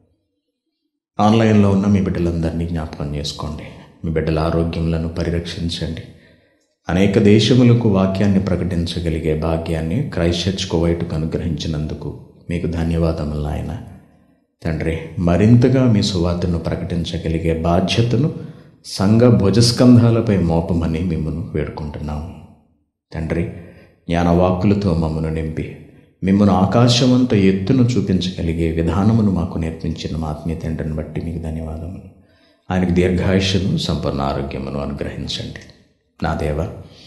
ఆన్లైన్లో ఉన్న మీ బిడ్డలందరినీ జ్ఞాపకం చేసుకోండి మీ బిడ్డల ఆరోగ్యములను పరిరక్షించండి అనేక దేశములకు వాక్యాన్ని ప్రకటించగలిగే భాగ్యాన్ని క్రైస్ట్ చర్చ్ కువైట్కు అనుగ్రహించినందుకు మీకు ధన్యవాదములు నాయన తండ్రి మరింతగా మీ సువార్తను ప్రకటించగలిగే బాధ్యతను సంఘ భుజస్కంధాలపై మోపమని మిమ్మల్ని వేడుకుంటున్నాము తండ్రి జ్ఞానవాక్కులతో మమ్మను నింపి మిమ్మల్ని ఆకాశమంత ఎత్తును చూపించగలిగే విధానమును మాకు నేర్పించిన మా ఆత్మీయ తండ్రిని బట్టి మీకు ధన్యవాదములు ఆయనకు దీర్ఘాయుష్యను సంపూర్ణ ఆరోగ్యమును అనుగ్రహించండి నా దేవ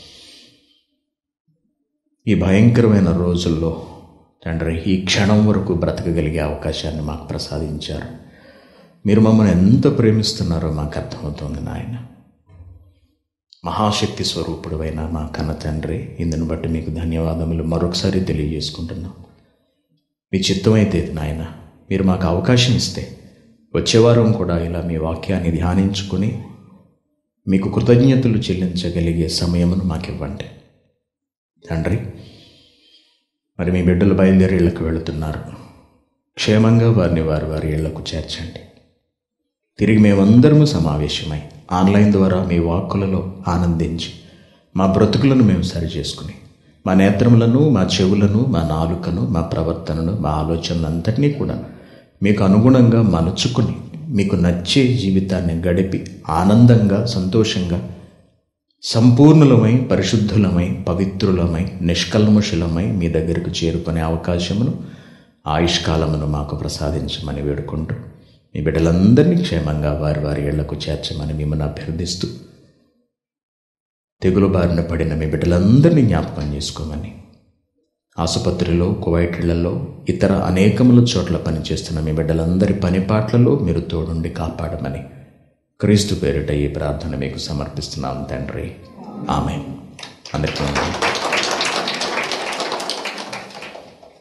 ఈ భయంకరమైన రోజుల్లో తండ్రి ఈ క్షణం వరకు బ్రతకగలిగే అవకాశాన్ని మాకు ప్రసాదించారు మీరు మమ్మల్ని ఎంత ప్రేమిస్తున్నారో మాకు అర్థమవుతోంది నాయన మహాశక్తి స్వరూపుడువైన మా కన్న తండ్రి ఇందుని బట్టి మీకు ధన్యవాదములు మరొకసారి తెలియజేసుకుంటున్నాం మీ చిత్తమైతే నాయన మీరు మాకు అవకాశం ఇస్తే వచ్చే వారం కూడా ఇలా మీ వాక్యాన్ని ధ్యానించుకొని మీకు కృతజ్ఞతలు చెల్లించగలిగే సమయమును మాకు ఇవ్వండి తండ్రి మరి మీ బిడ్డలు బయలుదేరి ఇళ్లకు వెళుతున్నారు క్షేమంగా వారిని వారి వారి ఇళ్లకు చేర్చండి తిరిగి మేమందరము సమావేశమై ఆన్లైన్ ద్వారా మీ వాక్కులలో ఆనందించి మా బ్రతుకులను మేము సరిచేసుకుని మా నేత్రములను మా చెవులను మా నాలుకను మా ప్రవర్తనను మా ఆలోచనలంతటినీ కూడా మీకు అనుగుణంగా మలుచుకుని మీకు నచ్చే జీవితాన్ని గడిపి ఆనందంగా సంతోషంగా సంపూర్ణులమై పరిశుద్ధులమై పవిత్రులమై నిష్కల్మషులమై మీ దగ్గరకు చేరుకునే అవకాశమును ఆయుష్కాలమును మాకు ప్రసాదించమని వేడుకుంటూ మీ బిడ్డలందరినీ క్షేమంగా వారి వారి ఇళ్లకు చేర్చమని మిమ్మల్ని అభ్యర్థిస్తూ తెగులు బారిన పడిన మీ బిడ్డలందరినీ జ్ఞాపకం చేసుకోమని ఆసుపత్రిలో కువైట్లలో ఇతర అనేకముల చోట్ల పనిచేస్తున్న మీ బిడ్డలందరి పనిపాట్లలో మీరు తోడుండి కాపాడమని క్రీస్తు పేరిట ఈ ప్రార్థన మీకు సమర్పిస్తున్నాం తండ్రి ఆమె అందరికీ వందనాలు.